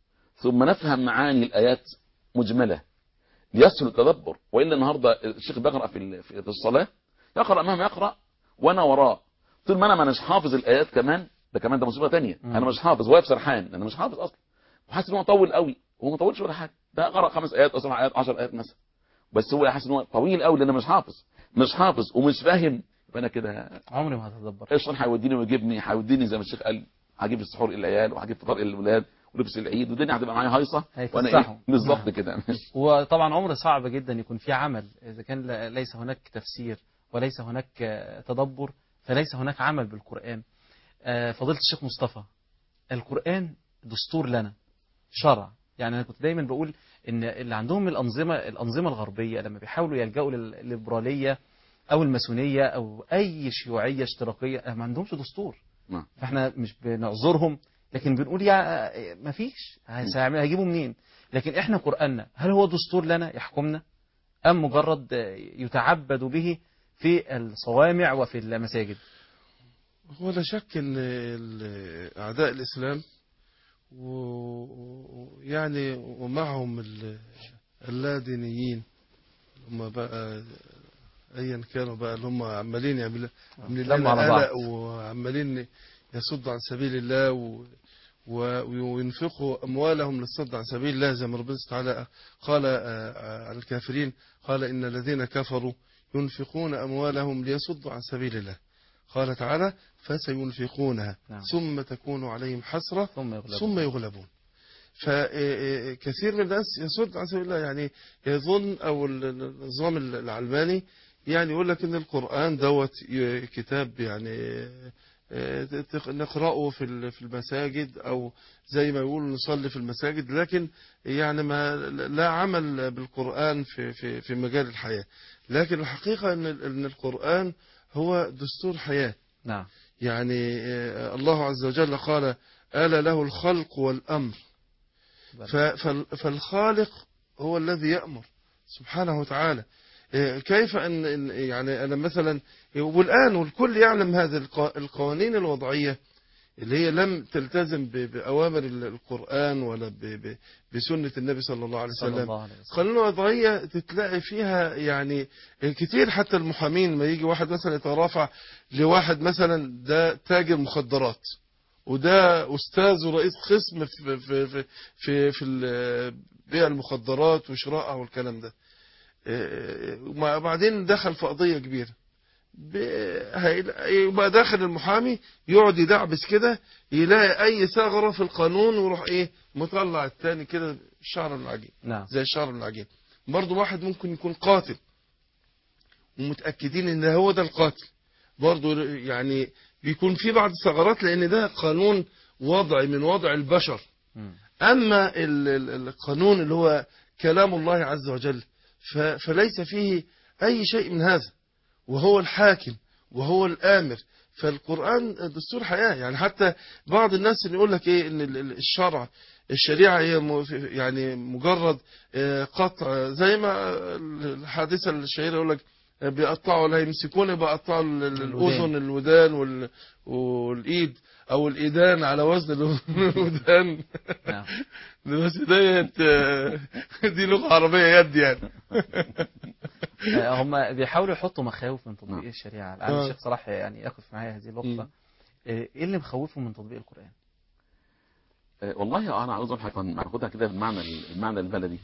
ثم نفهم معاني الايات مجمله ليسهل التدبر والا النهارده الشيخ بيقرا في ال- في في الصلاه يقرا مهما يقرا وانا وراه طول ما انا ما اناش حافظ الايات كمان ده كمان ده مصيبه ثانيه مم. انا مش حافظ واقف سرحان انا مش حافظ اصلا وحاسس ان هو طول قوي هو ما طولش ولا حاجه ده قرا خمس ايات او سبع ايات 10 ايات مثلا بس هو حاسس ان هو طويل قوي لان انا مش حافظ مش حافظ ومش فاهم فانا كده عمري ما هتدبر الشيطان هيوديني ويجيبني هيوديني زي ما الشيخ قال هجيب السحور للعيال وهجيب فطار للولاد ولبس العيد والدنيا هتبقى معايا هايصه وانا هيفسحوا. ايه بالظبط نعم. كده وطبعا عمر صعب جدا يكون في عمل إذا كان لا- ليس هناك تفسير وليس هناك آه، تدبر فليس هناك عمل بالقرآن آه، فضيلة الشيخ مصطفى القرآن دستور لنا شرع يعني أنا كنت دايما بقول إن اللي عندهم الأنظمة الأنظمة الغربية لما بيحاولوا يلجأوا للليبرالية أو الماسونية أو أي شيوعية اشتراكية آه، ما عندهمش دستور نعم. فاحنا مش بنعذرهم لكن بنقول يا ما فيش هيعمل- هيجيبوا منين لكن احنا قرآننا هل هو دستور لنا يحكمنا أم مجرد يتعبد به في الصوامع وفي المساجد هو لا شك ان ال- اعداء الاسلام ويعني ومعهم ال- اللادينيين هم بقى ايا كانوا بقى اللي هم عمالين يعملوا عاملين لموا على لنا بعض. قلق وعمالين يصدوا عن سبيل الله و و- وينفقوا أموالهم للصد عن سبيل الله زي ما ربنا سبحانه وتعالى قال آه، آه، عن الكافرين قال إن الذين كفروا ينفقون أموالهم ليصدوا عن سبيل الله قال تعالى فسينفقونها نعم. ثم تكون عليهم حسرة ثم يغلبون ثم يغلبون فكثير من الناس يصد عن سبيل الله يعني يظن او ال- ال- النظام العلماني يعني يقول لك ان القرآن دوت ي- كتاب يعني آه، تق- نقرأه في ال- في المساجد او زي ما يقولوا نصلي في المساجد لكن يعني ما لا عمل بالقرآن في في في مجال الحياة لكن الحقيقة ان ال- ان القرآن هو دستور حياة نعم يعني آه، الله عز وجل قال آل له الخلق والأمر ف- فال- فالخالق هو الذي يأمر سبحانه وتعالى آه، كيف أن أن- يعني أنا مثلا والآن والكل يعلم هذه الق- القوانين الوضعية اللي هي لم تلتزم ب- بأوامر ال- القرآن ولا ب- ب- بسنة النبي صلى الله عليه صلى وسلم الله عليه وسلم قانون الوضعية تتلاقي فيها يعني كتير حتى المحامين ما يجي واحد مثلا يترافع لواحد مثلا ده تاجر مخدرات وده أستاذ ورئيس قسم في في في في, في ال- بيع المخدرات وشرائها والكلام ده إيه، وبعدين دخل في قضية كبيرة ب- هيلا- يبقى داخل المحامي يقعد يدعبس كده يلاقي أي ثغرة في القانون ويروح إيه مطلع التاني كده شعر العجين نعم زي الشعر من العجين برضه واحد ممكن يكون قاتل ومتأكدين ان هو ده القاتل برضه يعني بيكون في بعض الثغرات لان ده قانون وضعي من وضع البشر مم. اما ال- ال- القانون اللي هو كلام الله عز وجل ف- فليس فيه اي شيء من هذا وهو الحاكم وهو الامر فالقرآن دستور حياة يعني حتى بعض الناس اللي يقول لك ايه ان ال- ال- الشرع الشريعة هي م- يعني مجرد آه، قطع زي ما الحادثة الشهيرة يقول لك آه، بيقطعوا لا يمسكون بيقطعوا ال- ال- الأذن الودان وال- والإيد أو الإيدان على وزن الودان نعم بس ديت آه، دي لغة عربية يد يعني آه، هم بيحاولوا يحطوا مخاوف من تطبيق نعم. الشريعة الآن آه. الشيخ صلاح يعني يقف معايا هذه النقطة مم. آه، ايه اللي مخوفهم من تطبيق القرآن آه، والله انا عاوز اقول حاجه ناخدها كده بالمعنى المعنى البلدي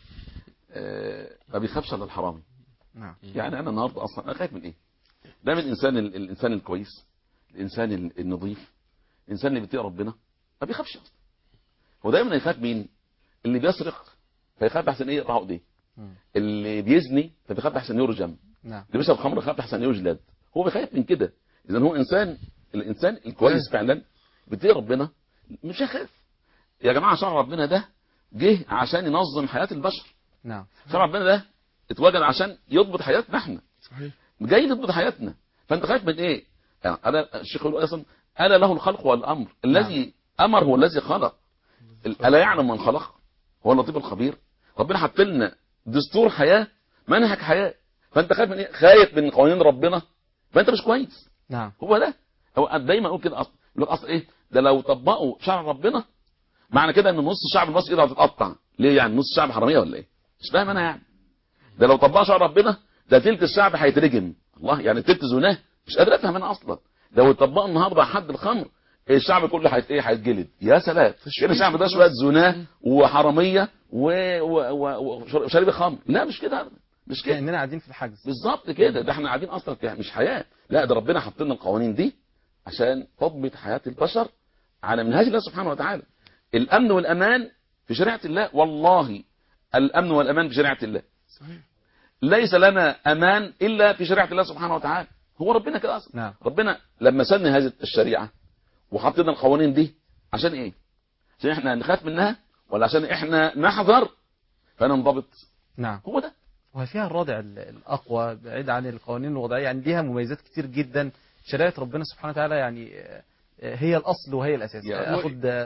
آه، ما بيخافش على الحرامي نعم يعني انا النهارده اصلا انا خايف من ايه ده من الانسان ال- الانسان الكويس الانسان ال- النظيف الانسان اللي بيطيع ربنا ما بيخافش اصلا هو دايما يخاف مين اللي بيسرق فيخاف احسن ايه يقطع ايديه مم. اللي اللي بيزني فبيخاف احسن يرجم نعم اللي بيشرب خمر خاف احسن يجلد هو بيخاف من كده اذا هو انسان الانسان الكويس فعلا بيطيع ربنا مش هيخاف يا جماعه شرع ربنا ده جه عشان ينظم حياه البشر نعم شرع ربنا ده اتوجد عشان يضبط حياتنا احنا صحيح جاي يضبط حياتنا فانت خايف من ايه يعني انا الشيخ يقول اصلا الا له الخلق والامر الذي امر هو الذي خلق الا يعلم من خلق هو اللطيف الخبير ربنا حط لنا دستور حياه منهج حياه فانت خايف من ايه خايف من قوانين ربنا فانت مش كويس نعم هو ده هو دايما اقول كده اصلا يقول لك اصلا ايه ده لو طبقوا شرع ربنا معنى كده ان نص الشعب المصري ايده هتتقطع ليه يعني نص الشعب حراميه ولا ايه مش فاهم انا يعني ده لو طبقوا شرع ربنا ده تلت الشعب هيترجم الله يعني تلت زناه مش قادر افهم انا اصلا لو طبقوا النهارده حد الخمر الشعب كله هيت ايه هيتجلد يا سلام كده الشعب ده شويه زناه وحراميه و- و- و- وشارب خمر لا مش كده أبداً. مش كده كأننا قاعدين في الحجز بالظبط كده ده احنا قاعدين اصلا في مش حياه لا ده ربنا حط لنا القوانين دي عشان تضبط حياه البشر على منهاج الله سبحانه وتعالى الامن والامان في شريعه الله والله الامن والامان في شريعه الله صحيح ليس لنا امان الا في شريعه الله سبحانه وتعالى هو ربنا كده اصلا نعم ربنا لما سن هذه الشريعه وحط لنا القوانين دي عشان ايه عشان احنا نخاف منها ولا عشان احنا نحذر فننضبط نعم هو ده وهي فيها الرادع ال- الأقوى بعيد عن القوانين الوضعية يعني ليها مميزات كتير جدا شريعة ربنا سبحانه وتعالى يعني آه، آه، هي الأصل وهي الأساس يا- آخد آه،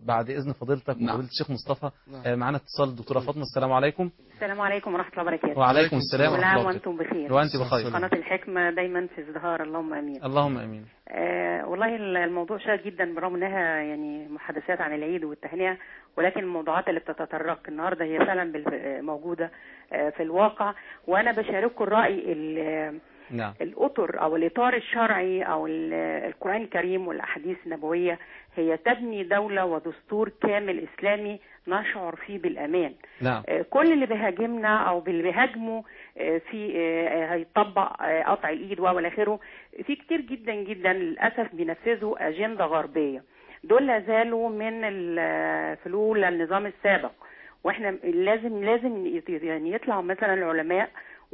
بعد اذن فضيلتك نعم. وفضيله الشيخ مصطفى نعم. آه، معانا اتصال الدكتوره فاطمه السلام عليكم السلام عليكم ورحمة الله وبركاته وعليكم السلام السلام. كل ورحمه عام الله وأنتم بخير وانت بخير السلام. قناة الحكمة دايما في ازدهار اللهم آمين اللهم امين آه والله الموضوع شاق جدا برغم انها يعني محادثات عن العيد والتهنئة ولكن الموضوعات اللي بتتطرق النهارده هي فعلا بال- موجودة آه في الواقع وانا بشارككم الرأي ال- نعم الأطر أو الإطار الشرعي أو ال- القرآن الكريم والأحاديث النبوية هي تبني دولة ودستور كامل إسلامي نشعر فيه بالأمان نعم آه، كل اللي بيهاجمنا او اللي بيهاجموا آه، في آه، هيطبق آه، قطع الايد و الى اخره في كتير جدا جدا للاسف بينفذوا اجنده غربيه دول لا زالوا من ال- فلول النظام السابق واحنا لازم لازم يت- يعني يطلعوا مثلا العلماء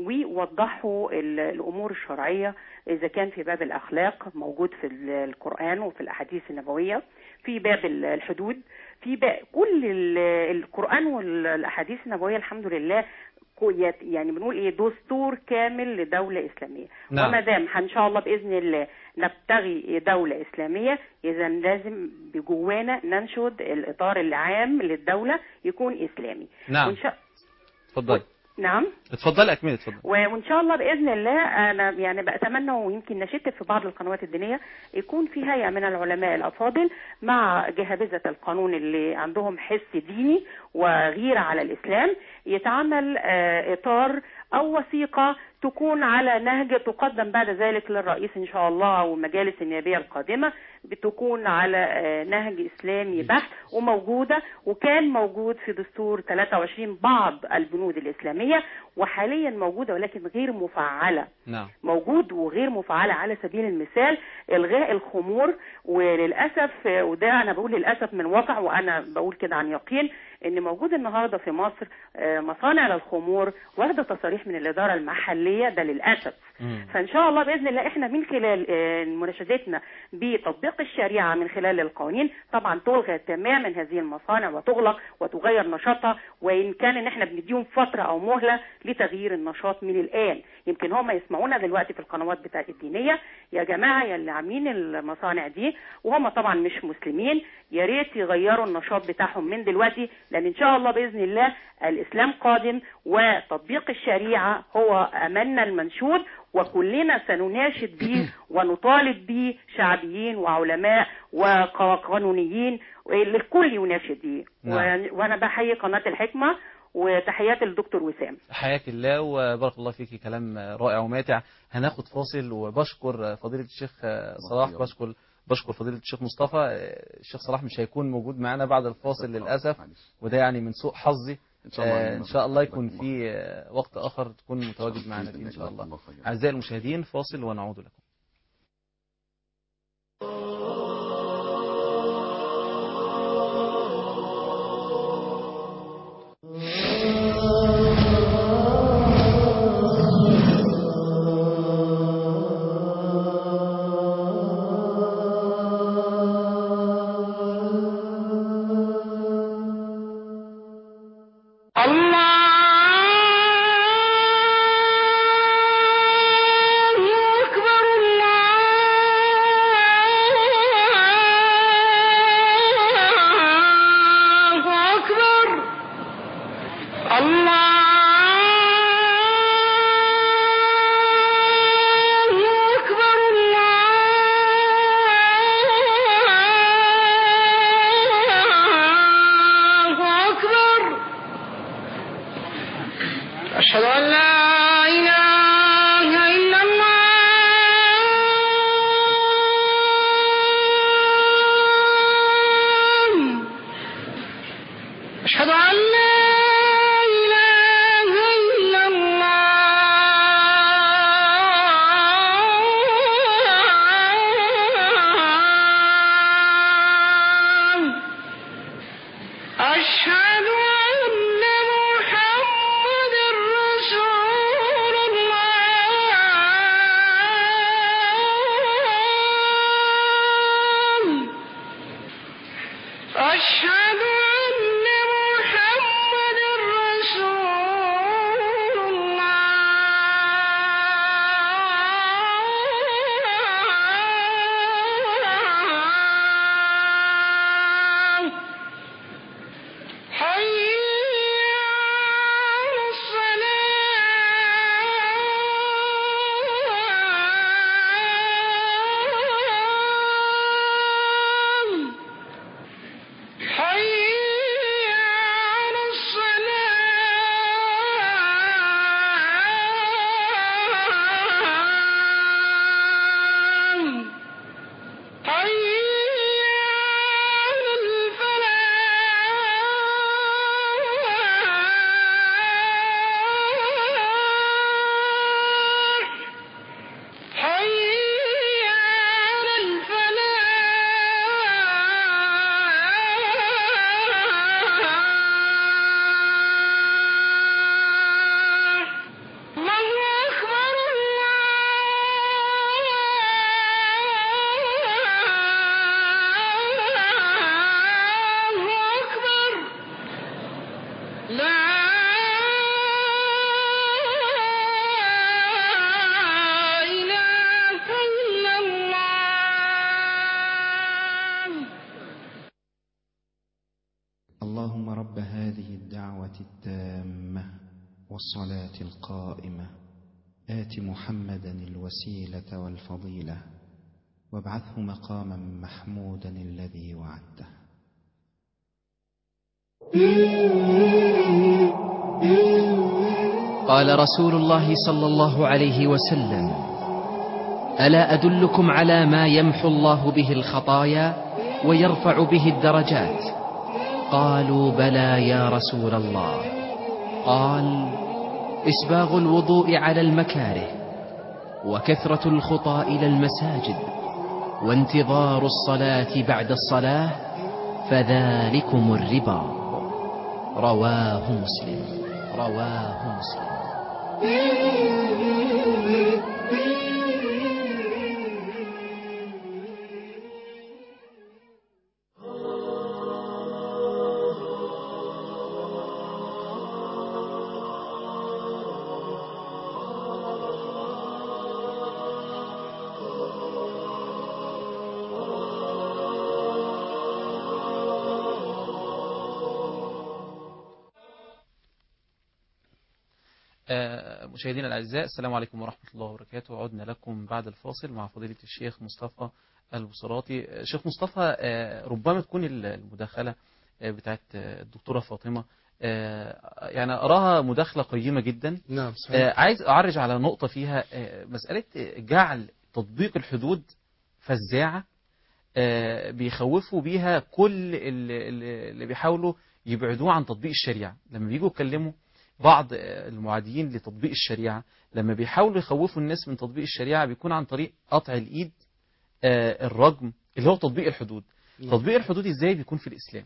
ويوضحوا ال- الامور الشرعيه اذا كان في باب الاخلاق موجود في ال- القران وفي الاحاديث النبويه في باب ال- الحدود في بقى كل ال- القرآن والأحاديث النبوية الحمد لله كو- يت- يعني بنقول ايه دستور كامل لدولة إسلامية نعم. وما دام ان شاء الله بإذن الله نبتغي دولة إسلامية إذا لازم بجوانا ننشد الإطار العام للدولة يكون إسلامي نعم وإن شاء اتفضل نعم اتفضل اكمل اتفضل وان شاء الله باذن الله انا يعني بتمنى ويمكن نشدت في بعض القنوات الدينيه يكون في هيئه من العلماء الافاضل مع جهابذه القانون اللي عندهم حس ديني وغيره على الاسلام يتعمل آه، اطار او وثيقه تكون على نهج تقدم بعد ذلك للرئيس ان شاء الله او المجالس النيابيه القادمه بتكون على آه، نهج اسلامي بحت وموجوده وكان موجود في دستور 23 بعض البنود الاسلاميه وحاليا موجوده ولكن غير مفعله نعم موجود وغير مفعله على سبيل المثال الغاء الخمور وللاسف وده انا بقول للاسف من واقع وانا بقول كده عن يقين ان موجود النهارده في مصر آه، مصانع للخمور واخده تصاريح من الاداره المحليه ده للاسف مم. فان شاء الله باذن الله احنا من خلال آه، مناشدتنا بتطبيق الشريعه من خلال القوانين طبعا تلغى تماما هذه المصانع وتغلق وتغير نشاطها وان كان ان احنا بنديهم فتره او مهله لتغيير النشاط من الان يمكن هم يسمعونا دلوقتي في القنوات بتاعت الدينيه يا جماعه يا اللي عاملين المصانع دي وهم طبعا مش مسلمين يا ريت يغيروا النشاط بتاعهم من دلوقتي لان ان شاء الله باذن الله الاسلام قادم وتطبيق الشريعه هو املنا المنشود وكلنا سنناشد به ونطالب به شعبيين وعلماء وقانونيين الكل يناشد به نعم. و- وانا بحيي قناه الحكمه وتحياتي للدكتور وسام حياك الله وبارك الله فيك كلام رائع وماتع هناخد فاصل وبشكر فضيلة الشيخ صلاح الله بشكر بشكر فضيلة الشيخ مصطفى الشيخ صلاح مش هيكون موجود معنا بعد الفاصل للأسف معلش. وده يعني من سوء حظي إن شاء الله آه، إن شاء الله يكون في آه، وقت آخر تكون متواجد معنا فيه إن شاء الله الله خير. أعزائي المشاهدين فاصل ونعود لكم الله أكبر التامة والصلاة القائمة آت محمدا الوسيلة والفضيلة وابعثه مقاما محمودا الذي وعدته قال رسول الله صلى الله عليه وسلم ألا أدلكم على ما يمحو الله به الخطايا ويرفع به الدرجات قالوا بلى يا رسول الله قال إسباغ الوضوء على المكاره وكثرة الخطى إلى المساجد وانتظار الصلاة بعد الصلاة فذلكم الرباط رواه مسلم رواه مسلم آه، مشاهدينا الأعزاء السلام عليكم ورحمة الله وبركاته عدنا لكم بعد الفاصل مع فضيلة الشيخ مصطفى البصراتي آه، شيخ مصطفى آه، ربما تكون المداخلة آه، بتاعت آه، الدكتورة فاطمة آه، يعني أراها مداخلة قيمة جدا نعم صحيح آه، عايز أعرج على نقطة فيها آه، مسألة جعل تطبيق الحدود فزاعة آه، بيخوفوا بيها كل اللي, اللي اللي بيحاولوا يبعدوه عن تطبيق الشريعة لما بيجوا يتكلموا بعض آه، المعاديين لتطبيق الشريعة لما بيحاولوا يخوفوا الناس من تطبيق الشريعة بيكون عن طريق قطع الإيد آه، الرجم اللي هو تطبيق الحدود نعم. تطبيق الحدود إزاي بيكون في الإسلام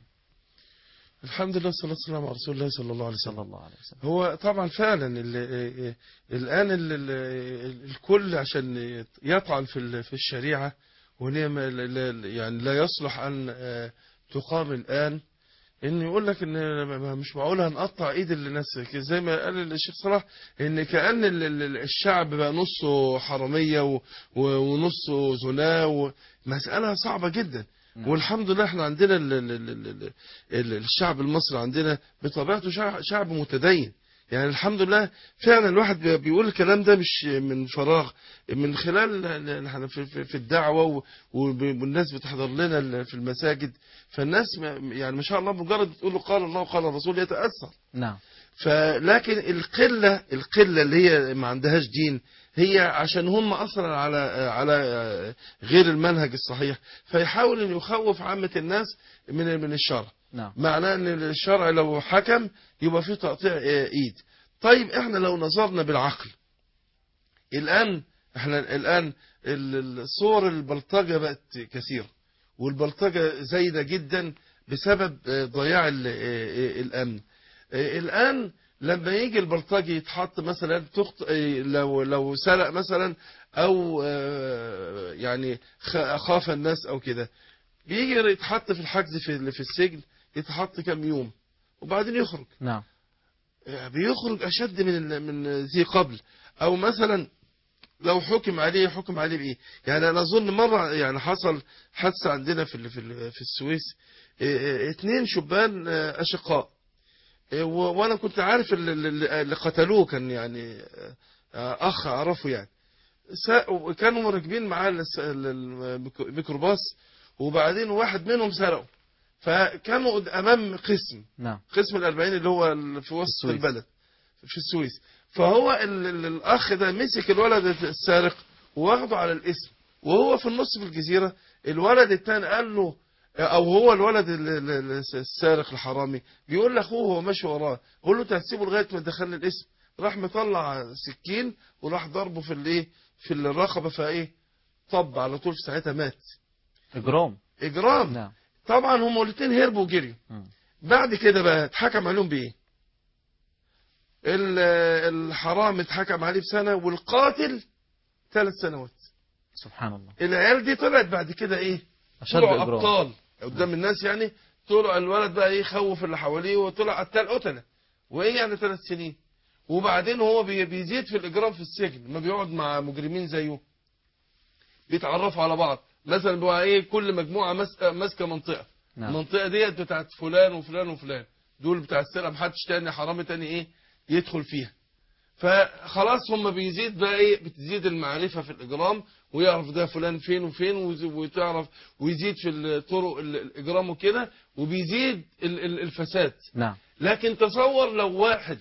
الحمد لله والصلاة والسلام على رسول الله صلى الله عليه وسلم صلى الله عليه وسلم هو طبعا فعلا ال- ال- الآن ال- ال- الكل عشان يطعن في ال- في الشريعة وهي ما- لا- لا- يعني لا يصلح أن آه، تقام الآن إن يقول لك إن ما- مش معقول هنقطع إيد الناس زي ما قال الشيخ صلاح إن كأن ال- ال- الشعب بقى نصه حرامية و- و- ونصه زناه مسألة صعبة جدا نعم. والحمد لله احنا عندنا ال ال ال ال ال الشعب المصري عندنا بطبيعته شعب, شعب متدين يعني الحمد لله فعلا الواحد بي- بيقول الكلام ده مش من فراغ من خلال ال- ال- احنا في, في, في الدعوة و- وب- والناس بتحضر لنا ال- في المساجد فالناس ما- يعني ما شاء الله مجرد تقول له قال الله وقال الرسول يتأثر نعم فلكن القلة القلة اللي هي ما عندهاش دين هي عشان هم أصلا على على غير المنهج الصحيح فيحاول أن يخوف عامة الناس من من الشرع نعم معناه أن الشرع لو حكم يبقى فيه تقطيع إيد طيب إحنا لو نظرنا بالعقل الآن إحنا الآن ال- الصور البلطجة بقت كثيرة والبلطجة زايدة جدا بسبب ضياع ال- الأمن الآن لما يجي البلطجي يتحط مثلا تخط... لو لو سرق مثلا أو آه، يعني خ- خاف الناس أو كده بيجي يتحط في الحجز في في السجن يتحط كام يوم وبعدين يخرج نعم بيخرج أشد من ال- من ذي قبل أو مثلا لو حكم عليه حكم عليه بإيه يعني أنا أظن مرة يعني حصل حادثة عندنا في ال- في ال- في السويس إيه، إيه، اتنين شبان آه، أشقاء إيه، و- وأنا كنت عارف ال- ال- اللي قتلوه كان يعني آه، أخ أعرفه يعني سا- كانوا راكبين معاه الس- ال- الميكروباص وبعدين واحد منهم سرقوا فكانوا قد- أمام قسم نعم قسم الأربعين اللي هو ال- في وسط السويس. البلد في السويس فهو ال ال الأخ ده مسك الولد السارق واخده على الاسم وهو في النص في الجزيرة الولد التاني قال له أو هو الولد ال- ال- ال- السارق الحرامي بيقول لأخوه هو ماشي وراه قول له أنت هتسيبه لغاية ما دخلني الاسم راح مطلع سكين وراح ضربه في الايه في الرقبة فايه طب على طول في ساعتها مات إجرام إجرام نعم طبعا هم الاثنين هربوا وجريوا مم. بعد كده بقى اتحكم عليهم بايه ال- الحرام اتحكم عليه بسنة والقاتل ثلاث سنوات سبحان الله العيال دي طلعت بعد كده ايه أشد طلعوا إجرام ابطال قدام الناس يعني طلع الولد بقى ايه يخوف اللي حواليه وطلع قتال قتله وايه يعني ثلاث سنين وبعدين هو بي- بيزيد في الاجرام في السجن ما بيقعد مع مجرمين زيه بيتعرفوا على بعض مثلا بقى ايه كل مجموعه ماسكه ماسكه منطقه نعم المنطقه ديت بتاعت فلان وفلان وفلان دول بتاع السرقه محدش تاني حرامي تاني ايه يدخل فيها فخلاص هم بيزيد بقى ايه بتزيد المعرفه في الاجرام ويعرف ده فلان فين وفين وز- وتعرف ويزيد في الطرق ال- الاجرام وكده وبيزيد ال- ال- الفساد نعم لكن تصور لو واحد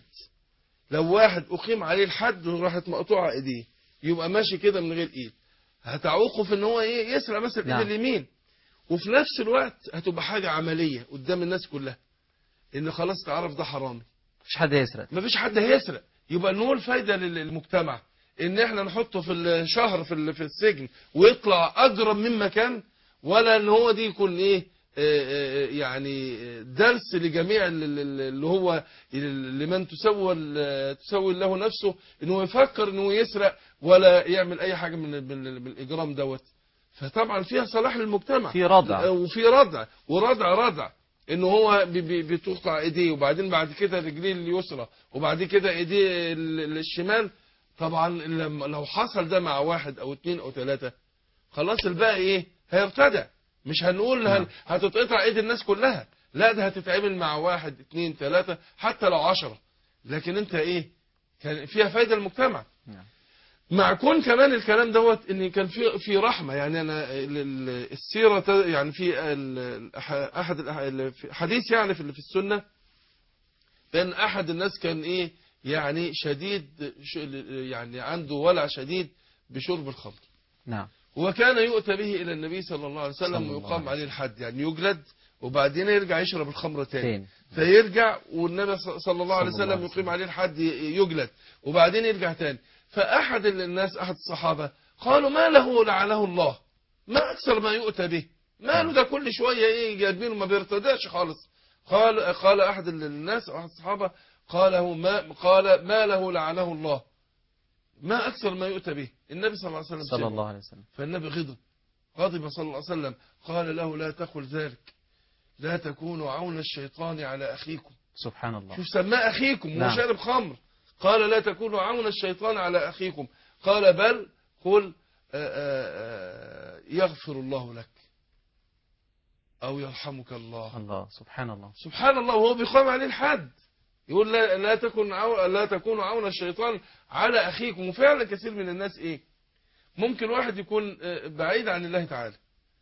لو واحد اقيم عليه الحد وراحت مقطوعه ايديه يبقى ماشي كده من غير ايد هتعوقه في ان هو ايه يسرق مثلا نعم. ايد اليمين وفي نفس الوقت هتبقى حاجه عمليه قدام الناس كلها ان خلاص تعرف ده حرامي مفيش حد يسرق مفيش حد هيسرق يبقى نقول فايده لل- للمجتمع ان احنا نحطه في الشهر في ال- في السجن ويطلع اجرم مما كان ولا ان هو دي يكون ايه آه، آه، يعني درس لجميع ال- ال- اللي هو لمن تسوى ال- تسوي له نفسه انه يفكر انه يسرق ولا يعمل اي حاجه من من- من الاجرام دوت فطبعا فيها صلاح للمجتمع في ردع. وفي ردع وردع ردع ان هو بي- بي- بتقطع ايديه وبعدين بعد كده رجليه اليسرى وبعد كده ايديه ال- الشمال طبعا لما لو حصل ده مع واحد او اتنين او تلاتة خلاص الباقي ايه هيرتدع مش هنقول هن- هتتقطع ايد الناس كلها لا ده هتتعامل مع واحد اتنين تلاتة حتى لو عشرة لكن انت ايه كان فيها فايدة المجتمع نعم. مع كون كمان الكلام دوت ان كان في في رحمه يعني انا ال- ال- السيره ت- يعني في ال- الأح- احد الأح- ال- في حديث يعني في في السنه بان احد الناس كان ايه يعني شديد ش- يعني عنده ولع شديد بشرب الخمر نعم وكان يؤتى به الى النبي صلى الله عليه صلى وسلم الله ويقام عليه عليه الحد يعني يجلد وبعدين يرجع يشرب الخمره تاني تاني فيرجع والنبي ص- صلى الله عليه صلى الله وسلم عليه يقيم وسلم. عليه الحد ي- يجلد وبعدين يرجع تاني فأحد الناس أحد الصحابة قالوا ما له لعنه الله ما أكثر ما يؤتى به ماله ده كل شوية إيه جايبينه ما بيرتداش خالص قال قال أحد الناس أحد الصحابة قاله ما قال ما له لعنه الله ما أكثر ما يؤتى به النبي صلى الله عليه وسلم صلى سمع. الله عليه وسلم فالنبي غضب غضب صلى الله عليه وسلم قال له لا تقل ذلك لا تكونوا عون الشيطان على أخيكم سبحان الله شوف سماه أخيكم نعم. وهو شارب خمر قال لا تكونوا عون الشيطان على أخيكم قال بل قل آه، آه، آه، يغفر الله لك أو يرحمك الله الله سبحان الله سبحان الله وهو بيقام عليه الحد يقول لا لا تكن عو... لا تكونوا عون الشيطان على اخيكم وفعلا كثير من الناس ايه ممكن واحد يكون آه، بعيد عن الله تعالى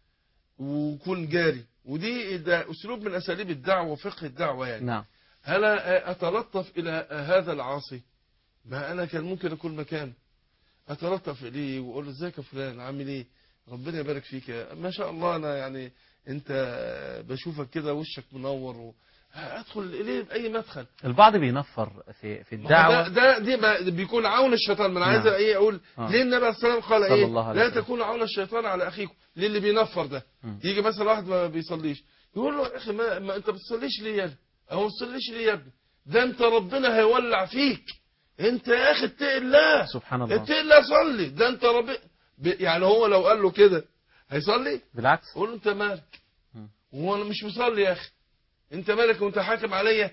ويكون جاري ودي ده اسلوب من اساليب الدعوه وفقه الدعوه يعني نعم انا اتلطف الى هذا العاصي ما انا كان ممكن اكون مكانه اتلطف اليه واقول له ازيك يا فلان عامل ايه ربنا يبارك فيك يا- ما شاء الله انا يعني انت بشوفك كده وشك منور و... ادخل اليه باي مدخل البعض بينفر في في ده الدعوة ده دي بقى بيكون عون الشيطان ما انا عايز نعم. ايه اقول آه. ليه النبي عليه الصلاه والسلام قال صلى ايه الله عليه لا وسلم. تكونوا عون الشيطان على اخيكم ليه اللي بينفر ده مم. يجي مثلا واحد ما بيصليش يقول له يا اخي ما, ما انت بتصليش ليه يا ابني او ما بتصليش ليه يا ابني ده انت ربنا هيولع فيك انت يا اخي اتق الله سبحان الله اتق الله صلي ده انت ربنا ب... يعني هو لو قال له كده هيصلي بالعكس قول له انت مالك مم. هو انا مش مصلي يا اخي انت مالك وانت حاكم عليا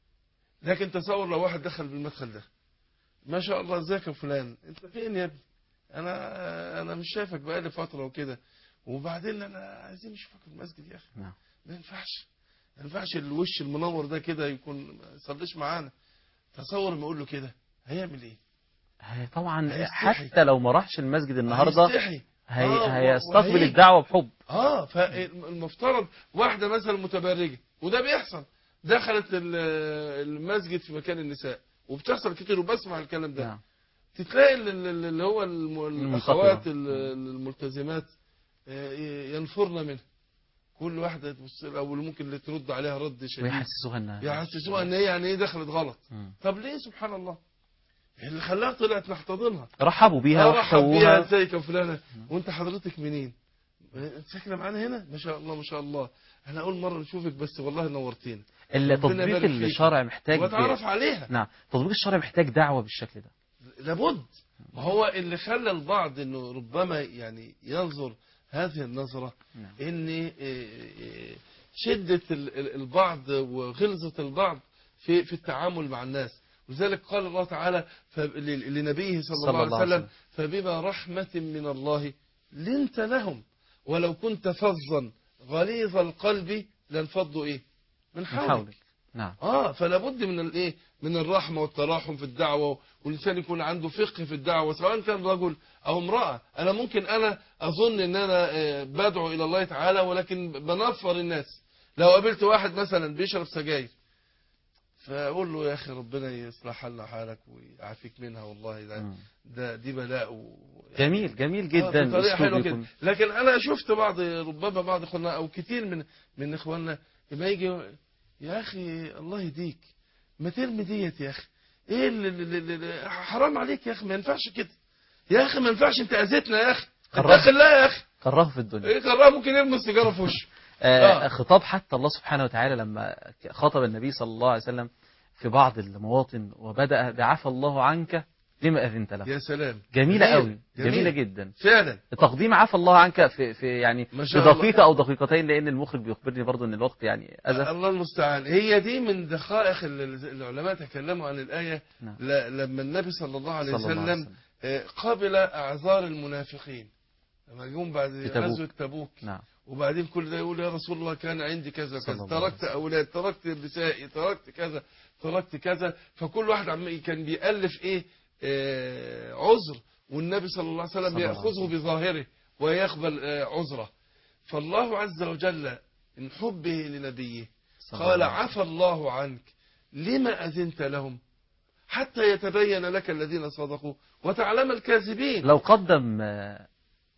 لكن تصور لو واحد دخل بالمدخل ده ما شاء الله ازيك يا فلان انت فين يا ابني انا انا مش شايفك بقالي فتره وكده وبعدين انا عايزين نشوفك في المسجد يا اخي نعم. ما ينفعش ما ينفعش الوش المنور ده كده يكون ما يصليش معانا تصور ما اقول له كده هيعمل ايه هي طبعا هيستحي. حتى لو ما راحش المسجد النهارده هيستحي. هي آه، هيستقبل وهيجي. الدعوة بحب اه فالمفترض واحده مثلا متبرجه وده بيحصل دخلت ال- المسجد في مكان النساء وبتحصل كتير وبسمع الكلام ده نعم تتلاقي ال- ال- اللي هو الم- المنتقبة. الاخوات ال- الملتزمات آه، ينفرن منها كل واحده تبص لها او ممكن اللي ترد عليها رد شديد ويحسسوها انها يحسسوها ان هي يعني ايه دخلت غلط مم. طب ليه سبحان الله اللي خلاها طلعت نحتضنها رحبوا بيها ارحب بيها واحتووها ازيك يا فلانه وانت حضرتك منين انت ساكنه معانا هنا ما شاء الله ما شاء الله انا اول مره نشوفك بس والله نورتينا التطبيق يبارك فيك. الشرع محتاج واتعرف عليها نعم تطبيق الشرع محتاج دعوة بالشكل ده لابد ما هو اللي خلى البعض انه ربما يعني ينظر هذه النظره نعم. ان إيه، إيه، شده ال- ال- البعض وغلظه البعض في في التعامل مع الناس ولذلك قال الله تعالى فب- ل- لنبيه صلى, صلى الله عليه الله عليه وسلم فبما رحمة من الله لنت لهم ولو كنت فظا غليظ القلب لانفضوا ايه من من حولك حولك نعم اه فلا بد من الايه من الرحمه والتراحم في الدعوه والانسان يكون عنده فقه في الدعوه سواء كان رجل او امراه انا ممكن انا اظن ان انا آه، بدعو الى الله تعالى ولكن بنفر الناس لو قابلت واحد مثلا بيشرب سجاير فاقول له يا اخي ربنا يصلح حالنا حالك ويعافيك منها والله ده, مم. ده دي بلاء و... جميل جميل آه، جدا بطريقه أسلوب حلوه كده يكون- لكن انا شفت بعض ربما بعض اخواننا او كتير من من اخواننا لما يجي يا اخي الله يهديك ما ترمي ديت يا اخي ايه اللي اللي اللي حرام عليك يا اخي ما ينفعش كده يا اخي ما ينفعش انت اذيتنا يا اخي قررت. اتق الله يا اخي كرهه في الدنيا ايه قرار ممكن يرمي السيجاره في وشه آه آه. خطاب حتى الله سبحانه وتعالى لما خاطب النبي صلى الله عليه وسلم في بعض المواطن وبدأ بعفى الله عنك لما أذنت له يا سلام جميلة جميل. قوي جميلة جدا فعلا تقديم عفى الله عنك في, في يعني ما في شاء الله. دقيقة أو دقيقتين لأن المخرج بيخبرني برضو أن الوقت يعني أذى الله المستعان هي دي من دقائق اللي العلماء تكلموا عن الآية نعم. ل- لما النبي صلى الله عليه صلى الله عليه وسلم وسلم. آه، قبل أعذار المنافقين لما جم بعد في تبوك. غزوة تبوك نعم وبعدين كل ده يقول يا رسول الله كان عندي كذا صلى كذا الله عليه تركت أولاد تركت نسائي تركت كذا تركت كذا فكل واحد عم كان بيألف إيه آه، عذر والنبي صلى الله عليه وسلم صلى الله عليه يأخذه بظاهره ويقبل آه، عذره فالله عز وجل من حبه لنبيه صلى قال الله عليه عفى الله عنك لما أذنت لهم حتى يتبين لك الذين صدقوا وتعلم الكاذبين لو قدم آه،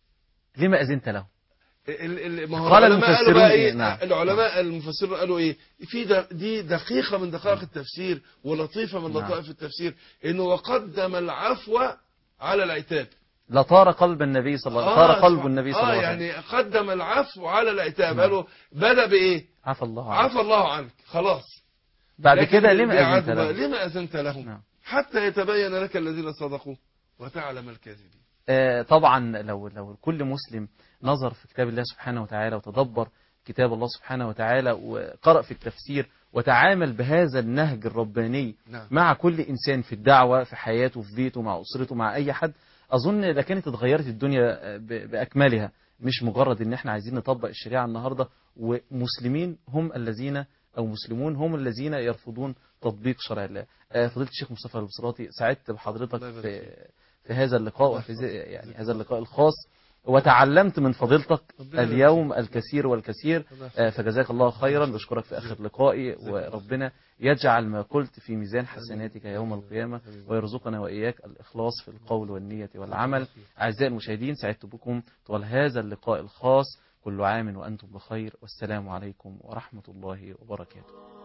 لما أذنت له ال- ال- ما هو قال العلماء قالوا المفسرون بقى إيه؟ ايه نعم. العلماء المفسرون قالوا ايه في د- دي دقيقة من دقائق التفسير ولطيفة من نعم. لطائف التفسير انه وقدم العفو على العتاب لطار قلب النبي صلى الله عليه وسلم طار قلب النبي صلى اه الله عليه وسلم يعني قدم العفو على العتاب نعم. قالوا بدأ بايه عفى الله عنه عفى الله عنك خلاص بعد لكن كده لما دي أذنت عدوى. له لما أذنت لهم نعم. حتى يتبين لك الذين صدقوا وتعلم الكاذبين آه، طبعا لو لو كل مسلم نظر في كتاب الله سبحانه وتعالى وتدبر كتاب الله سبحانه وتعالى وقرأ في التفسير وتعامل بهذا النهج الرباني نعم. مع كل إنسان في الدعوة في حياته في بيته مع أسرته مع أي حد أظن إذا كانت اتغيرت الدنيا ب- بأكملها مش مجرد إن إحنا عايزين نطبق الشريعة النهاردة ومسلمين هم الذين أو مسلمون هم الذين يرفضون تطبيق شرع الله آه، فضيلة الشيخ مصطفى البصراتي سعدت بحضرتك الله يبارك في فيك. في هذا اللقاء الله وفي يحفظك. زي- يعني هذا اللقاء الخاص وتعلمت من فضيلتك ربنا يبارك اليوم الكثير والكثير الله يحفظك. آه، فجزاك الله خيرا بشكرك في آخر لقائي وربنا يجعل ما قلت في ميزان حسناتك يوم القيامة ويرزقنا وإياك الإخلاص في القول والنية والعمل أعزائي المشاهدين سعدت بكم طوال هذا اللقاء الخاص كل عام وأنتم بخير والسلام عليكم ورحمة الله وبركاته